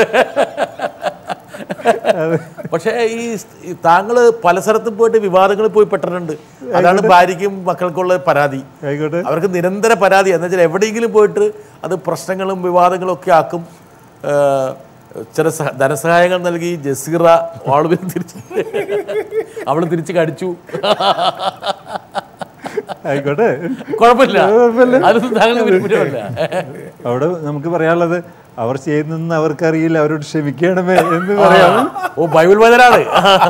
പക്ഷേ ഈ ഈ താങ്കള് പല സ്ഥലത്തും പോയിട്ട് വിവാദങ്ങളിൽ പോയി പെട്ടിട്ടുണ്ട് അതാണ് ഭാര്യയ്ക്കും മക്കൾക്കുള്ള പരാതി ആയിക്കോട്ടെ അവർക്ക് നിരന്തര പരാതി എന്ന് വെച്ചാൽ എവിടെയെങ്കിലും പോയിട്ട് അത് പ്രശ്നങ്ങളും വിവാദങ്ങളും ഒക്കെ ആക്കും ആ, ചില സഹ- ധനസഹായങ്ങൾ നൽകി ജസീറ ആളുകൾ തിരിച്ച് അവൾ തിരിച്ച് കടിച്ചു ആയിക്കോട്ടെ കുഴപ്പമില്ല കുഴപ്പമില്ല. അതൊന്നും താങ്കളുടെ വിരുദ്ധമല്ല അവിടെ നമുക്ക് പറയാനുള്ളത് അവർ ചെയ്യുന്നെന്ന് അവർക്കറിയില്ല അവരോട് ക്ഷമിക്കണമേ എന്ന് പറയാം ഓ ബൈബിൾ വചനാണ്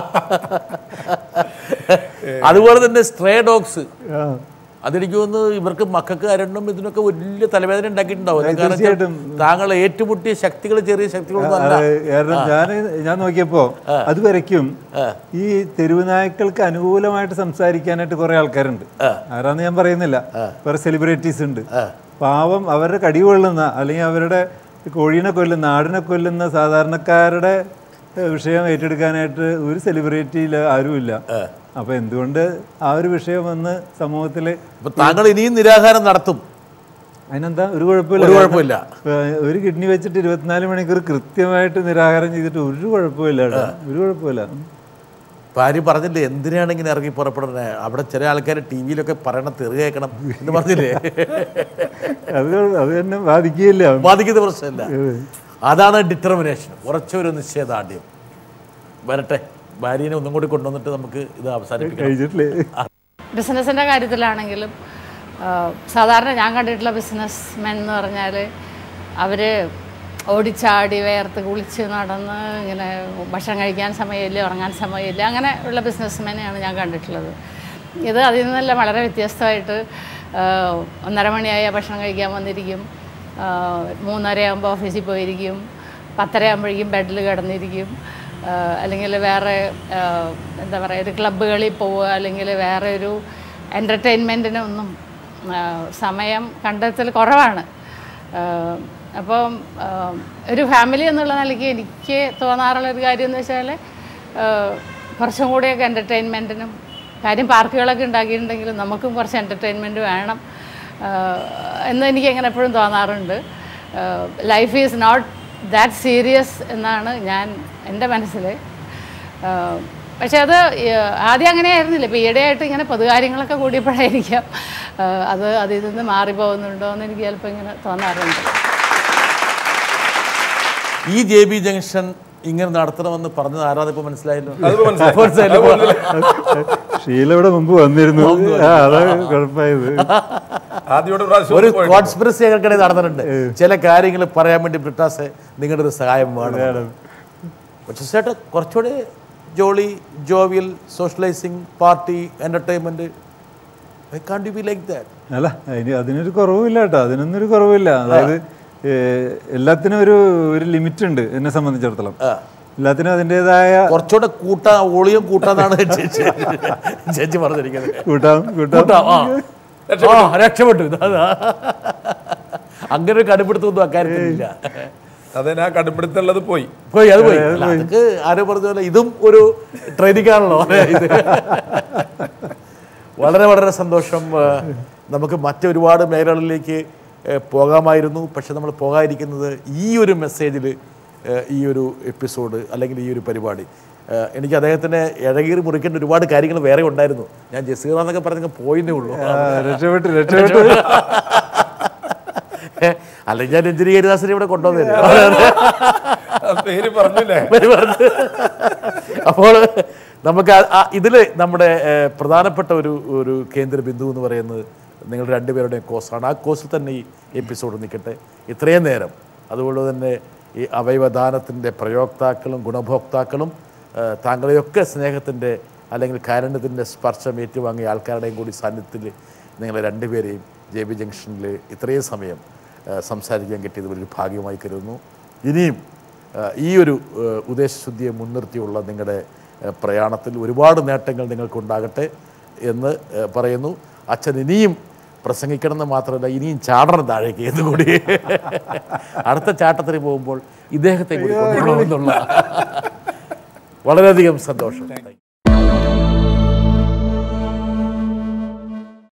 അതുപോലെ തന്നെ സ്ട്രേ ഡോഗ്സ് ആ. അതെനിക്ക് തോന്നുന്നു ഇവർക്ക് മക്കൾക്ക് അരണ്ടും ഇതിനൊക്കെ വലിയ തലവേദന ഉണ്ടാക്കിയിട്ടുണ്ടാവും ആ, കാരണം വെച്ചാൽ തീർച്ചയായിട്ടും. താങ്കൾ ഏറ്റുമുട്ടിയ ശക്തികൾ ചെറിയ ശക്തികളൊന്നും അല്ല അത് കാരണം ഞാൻ ഞാൻ നോക്കിയപ്പോ അത് വരയ്ക്കും ഈ തെരുവ് നായ്ക്കൾക്ക് അനുകൂലമായിട്ട് സംസാരിക്കാനായിട്ട് കുറെ ആൾക്കാരുണ്ട് ആരാന്ന് ഞാൻ പറയുന്നില്ല കുറെ സെലിബ്രിറ്റീസ് ഉണ്ട് പാവം അവരുടെ കടി കൊള്ളുന്ന അല്ലെങ്കിൽ അവരുടെ കോഴീനെ കൊല്ലുന്ന ആടിനെ കൊല്ലുന്ന സാധാരണക്കാരുടെ ഏഹ്, വിഷയം ഏറ്റെടുക്കാനായിട്ട് ഒരു സെലിബ്രിറ്റിയിൽ ആരുമില്ല അപ്പൊ എന്തുകൊണ്ട് ആ ഒരു വിഷയം വന്ന് സമൂഹത്തില് അപ്പൊ താങ്കൾ ഇനിയും നിരാഹാരം നടത്തും അതിനെന്താ ഒരു കുഴപ്പമില്ല ഒരു കുഴപ്പമില്ല. കാരണം, ഏഹ്, ഒരു കിഡ്നി വെച്ചിട്ട് ഇരുപത്തിനാല് മണിക്കൂർ കൃത്യമായിട്ട് നിരാഹാരം ചെയ്തിട്ട് ഒരു കുഴപ്പമില്ല കേട്ടോ ഒരു കുഴപ്പമില്ല ഭാര്യ പറഞ്ഞില്ലേ എന്തിനാണ് ഇങ്ങനെ ഇറങ്ങി പുറപ്പെടുന്നത് അവിടെ ചില ആൾക്കാർ ടി വിയിലൊക്കെ പറയണ തെറി കേൾക്കണം എന്ന് പറഞ്ഞില്ലേ അത് അത് തന്നെ ബാധിക്കുകയില്ല ബാധിക്കുന്ന പ്രശ്നമില്ല അതാണ് ഡിറ്റർമിനേഷൻ ഉറച്ചൊരു നിശ്ചയദാർഢ്യം വരട്ടെ ഭാര്യനെ ഒന്നും കൂടി കൊണ്ടുവന്നിട്ട് നമുക്ക് ഇത് അവസാനിപ്പിക്കാം കഴിച്ചിട്ടില്ലേ ബിസിനസ്സിൻ്റെ കാര്യത്തിലാണെങ്കിലും ആ, സാധാരണ ഞാൻ കണ്ടിട്ടുള്ള ബിസിനസ് മെൻ എന്ന് പറഞ്ഞാൽ അവർ ഓടിച്ചാടി വേർത്ത് കുളിച്ച് നടന്ന് ഇങ്ങനെ ഭക്ഷണം കഴിക്കാൻ സമയമില്ല ഉറങ്ങാൻ സമയമില്ല അങ്ങനെ ഉള്ള ബിസിനസ്മെനെയാണ് ഞാൻ കണ്ടിട്ടുള്ളത് ഇത് അതിൽ നിന്നെല്ലാം വളരെ വ്യത്യസ്തമായിട്ട് ആ, ഒന്നര മണിയായ ഭക്ഷണം കഴിക്കാൻ വന്നിരിക്കും ആ, മൂന്നര ആകുമ്പോൾ ഓഫീസിൽ പോയിരിക്കും പത്തര ആകുമ്പോഴേക്കും ബെഡിൽ കിടന്നിരിക്കും ആ, അല്ലെങ്കിൽ വേറെ ആ, എന്താ പറയുക ഒരു ക്ലബ്ബുകളിൽ പോവുക അല്ലെങ്കിൽ വേറെ ഒരു എൻ്റർടൈൻമെൻറ്റിനൊന്നും സമയം കണ്ടെത്തൽ കുറവാണ് ആ, അപ്പം ആം, ഒരു ഫാമിലി എന്നുള്ള നിലയ്ക്ക് എനിക്ക് തോന്നാറുള്ള ഒരു കാര്യം എന്ന് വെച്ചാൽ കുറച്ചും കൂടിയൊക്കെ എൻ്റർടൈൻമെൻറ്റിനും കാര്യം പാർക്കുകളൊക്കെ ഉണ്ടാക്കിയിട്ടുണ്ടെങ്കിലും നമുക്കും കുറച്ച് എൻ്റർടൈൻമെൻറ്റ് വേണം ആ, എന്ന് എനിക്ക് അങ്ങനെ എപ്പോഴും തോന്നാറുണ്ട് life is not that serious എന്നാണ് ഞാൻ എൻ്റെ മനസ്സിൽ പക്ഷെ അത് ഏഹ്, ആദ്യം അങ്ങനെ ആയിരുന്നില്ല ഇപ്പോൾ ഈയിടെയായിട്ട് ഇങ്ങനെ പൊതുകാര്യങ്ങളൊക്കെ കൂടിയപ്പോഴായിരിക്കാം ഏഹ്, അത് അതിൽ നിന്ന് മാറിപ്പോകുന്നുണ്ടോ എന്ന് എനിക്ക് ചിലപ്പോൾ ഇങ്ങനെ തോന്നാറുണ്ട് ഈ ജെ ബി ജംഗ്ഷൻ ഇങ്ങനെ നടത്തണമെന്ന് പറഞ്ഞത് ആരാധന ഇപ്പൊ മനസ്സിലായല്ലോ അതിപ്പോ മനസ്സിലായി. മനസ്സിലായല്ലോ ഷീല ഇവിടെ മുമ്പ് വന്നിരുന്നു ആ അതാണ് കുഴപ്പമായത് ആദ്യം ഒരു പ്രാവശ്യം ഒരു ഒന്ന് പോയിട്ടുണ്ട്. കോൺസ്പിറസി ഞങ്ങൾക്കിടയിൽ നടന്നിട്ടുണ്ട് ചില കാര്യങ്ങൾ പറയാൻ വേണ്ടി ബ്രിട്ടാസ് നിങ്ങളുടെ ഒരു സഹായം വേണം പക്ഷെ ചേട്ടാ കുറച്ചുകൂടി jolly jovial socialising party entertainment I can't you be like that അല്ല അതിന് അതിനൊരു കുറവില്ല കേട്ടോ അതിനൊന്നും ഒരു കുറവില്ല അതായത് ഏഹ്, എല്ലാത്തിനും ഒരു ഒരു ലിമിറ്റ് ഉണ്ട് എന്നെ സംബന്ധിച്ചിടത്തോളം എല്ലാത്തിനും അതിൻ്റെതായ കുറച്ചുകൂടെ കൂട്ടാ ഒളിയും കൂട്ടാന്നാണ് ചേച്ചി ചേച്ചി പറഞ്ഞിരിക്കുന്നത് കൂട്ടാം കൂട്ടാം കൂട്ടാം ആ ആ, രക്ഷപ്പെട്ടു ഇതാ അങ്ങനെ ഒരു കടുപ്പിടുത്തൊന്നും അക്കാര്യത്തിലില്ല അതിന് ആ കടുപ്പിടുത്തുള്ളത് പോയി പോയി അത് പോയി അല്ല, അതൊക്കെ ആരോ പറഞ്ഞ പോലെ ഇതും ഒരു ട്രെയിനിങ് ആണല്ലോ ഇത് വളരെ വളരെ സന്തോഷം ആ, നമുക്ക് മറ്റൊരുപാട് മേഖലകളിലേക്ക് ഏ, പോകാമായിരുന്നു പക്ഷെ നമ്മൾ പോകാതിരിക്കുന്നത് ഈ ഒരു മെസ്സേജിൽ ഈ ഒരു എപ്പിസോഡ് അല്ലെങ്കിൽ ഈ ഒരു പരിപാടി ആ, എനിക്ക് അദ്ദേഹത്തിന് ഇഴകീറി മുറിക്കേണ്ട ഒരുപാട് കാര്യങ്ങൾ വേറെ ഉണ്ടായിരുന്നു ഞാൻ ജസീറ എന്നൊക്കെ പറഞ്ഞങ്ങ് പോയിന്നേ ഉള്ളൂ രക്ഷപ്പെട്ടു രക്ഷപ്പെട്ടു ഏ, അല്ലെങ്കിൽ ഞാൻ രഞ്ജനി ഹരിദാസിനെ ഇവിടെ കൊണ്ടുവന്നില്ല ആ പേര് പറഞ്ഞില്ലേ പേര് പറഞ്ഞു. അപ്പോൾ നമുക്ക് ഇതിൽ നമ്മുടെ ഏഹ്, പ്രധാനപ്പെട്ട ഒരു ഒരു കേന്ദ്ര ബിന്ദു എന്ന് പറയുന്നത് നിങ്ങൾ രണ്ടുപേരുടെയും കോഴ്സാണ് ആ കോഴ്സിൽ തന്നെ ഈ എപ്പിസോഡ് നിൽക്കട്ടെ ഇത്രയും നേരം അതുകൊണ്ട് തന്നെ ഈ അവയവദാനത്തിൻ്റെ പ്രയോക്താക്കളും ഗുണഭോക്താക്കളും ഏഹ്, താങ്കളെയൊക്കെ സ്നേഹത്തിൻ്റെ അല്ലെങ്കിൽ കാരുണ്യത്തിൻ്റെ സ്പർശം ഏറ്റുവാങ്ങിയ ആൾക്കാരുടെയും കൂടി സാന്നിധ്യത്തിൽ നിങ്ങളെ രണ്ടുപേരെയും ജെ ബി ജംഗ്ഷനിൽ ഇത്രയും സമയം ഏഹ്, സംസാരിക്കാൻ കിട്ടിയത് വലിയൊരു ഭാഗ്യമായി കരുതുന്നു ഇനിയും ഏഹ്, ഈ ഒരു ഏഹ്, ഉദ്ദേശശുദ്ധിയെ മുൻനിർത്തിയുള്ള നിങ്ങളുടെ ഏഹ്, പ്രയാണത്തിൽ ഒരുപാട് നേട്ടങ്ങൾ നിങ്ങൾക്കുണ്ടാകട്ടെ എന്ന് ഏഹ്, പറയുന്നു അച്ഛൻ ഇനിയും പ്രസംഗിക്കണമെന്ന് മാത്രമല്ല ഇനിയും ചാടണം താഴേക്ക് എന്നുകൂടി അടുത്ത ചാട്ടത്തിന് പോകുമ്പോൾ ഇദ്ദേഹത്തെ കൂടി കൊണ്ടുപോകണമെന്നുള്ള വളരെയധികം സന്തോഷം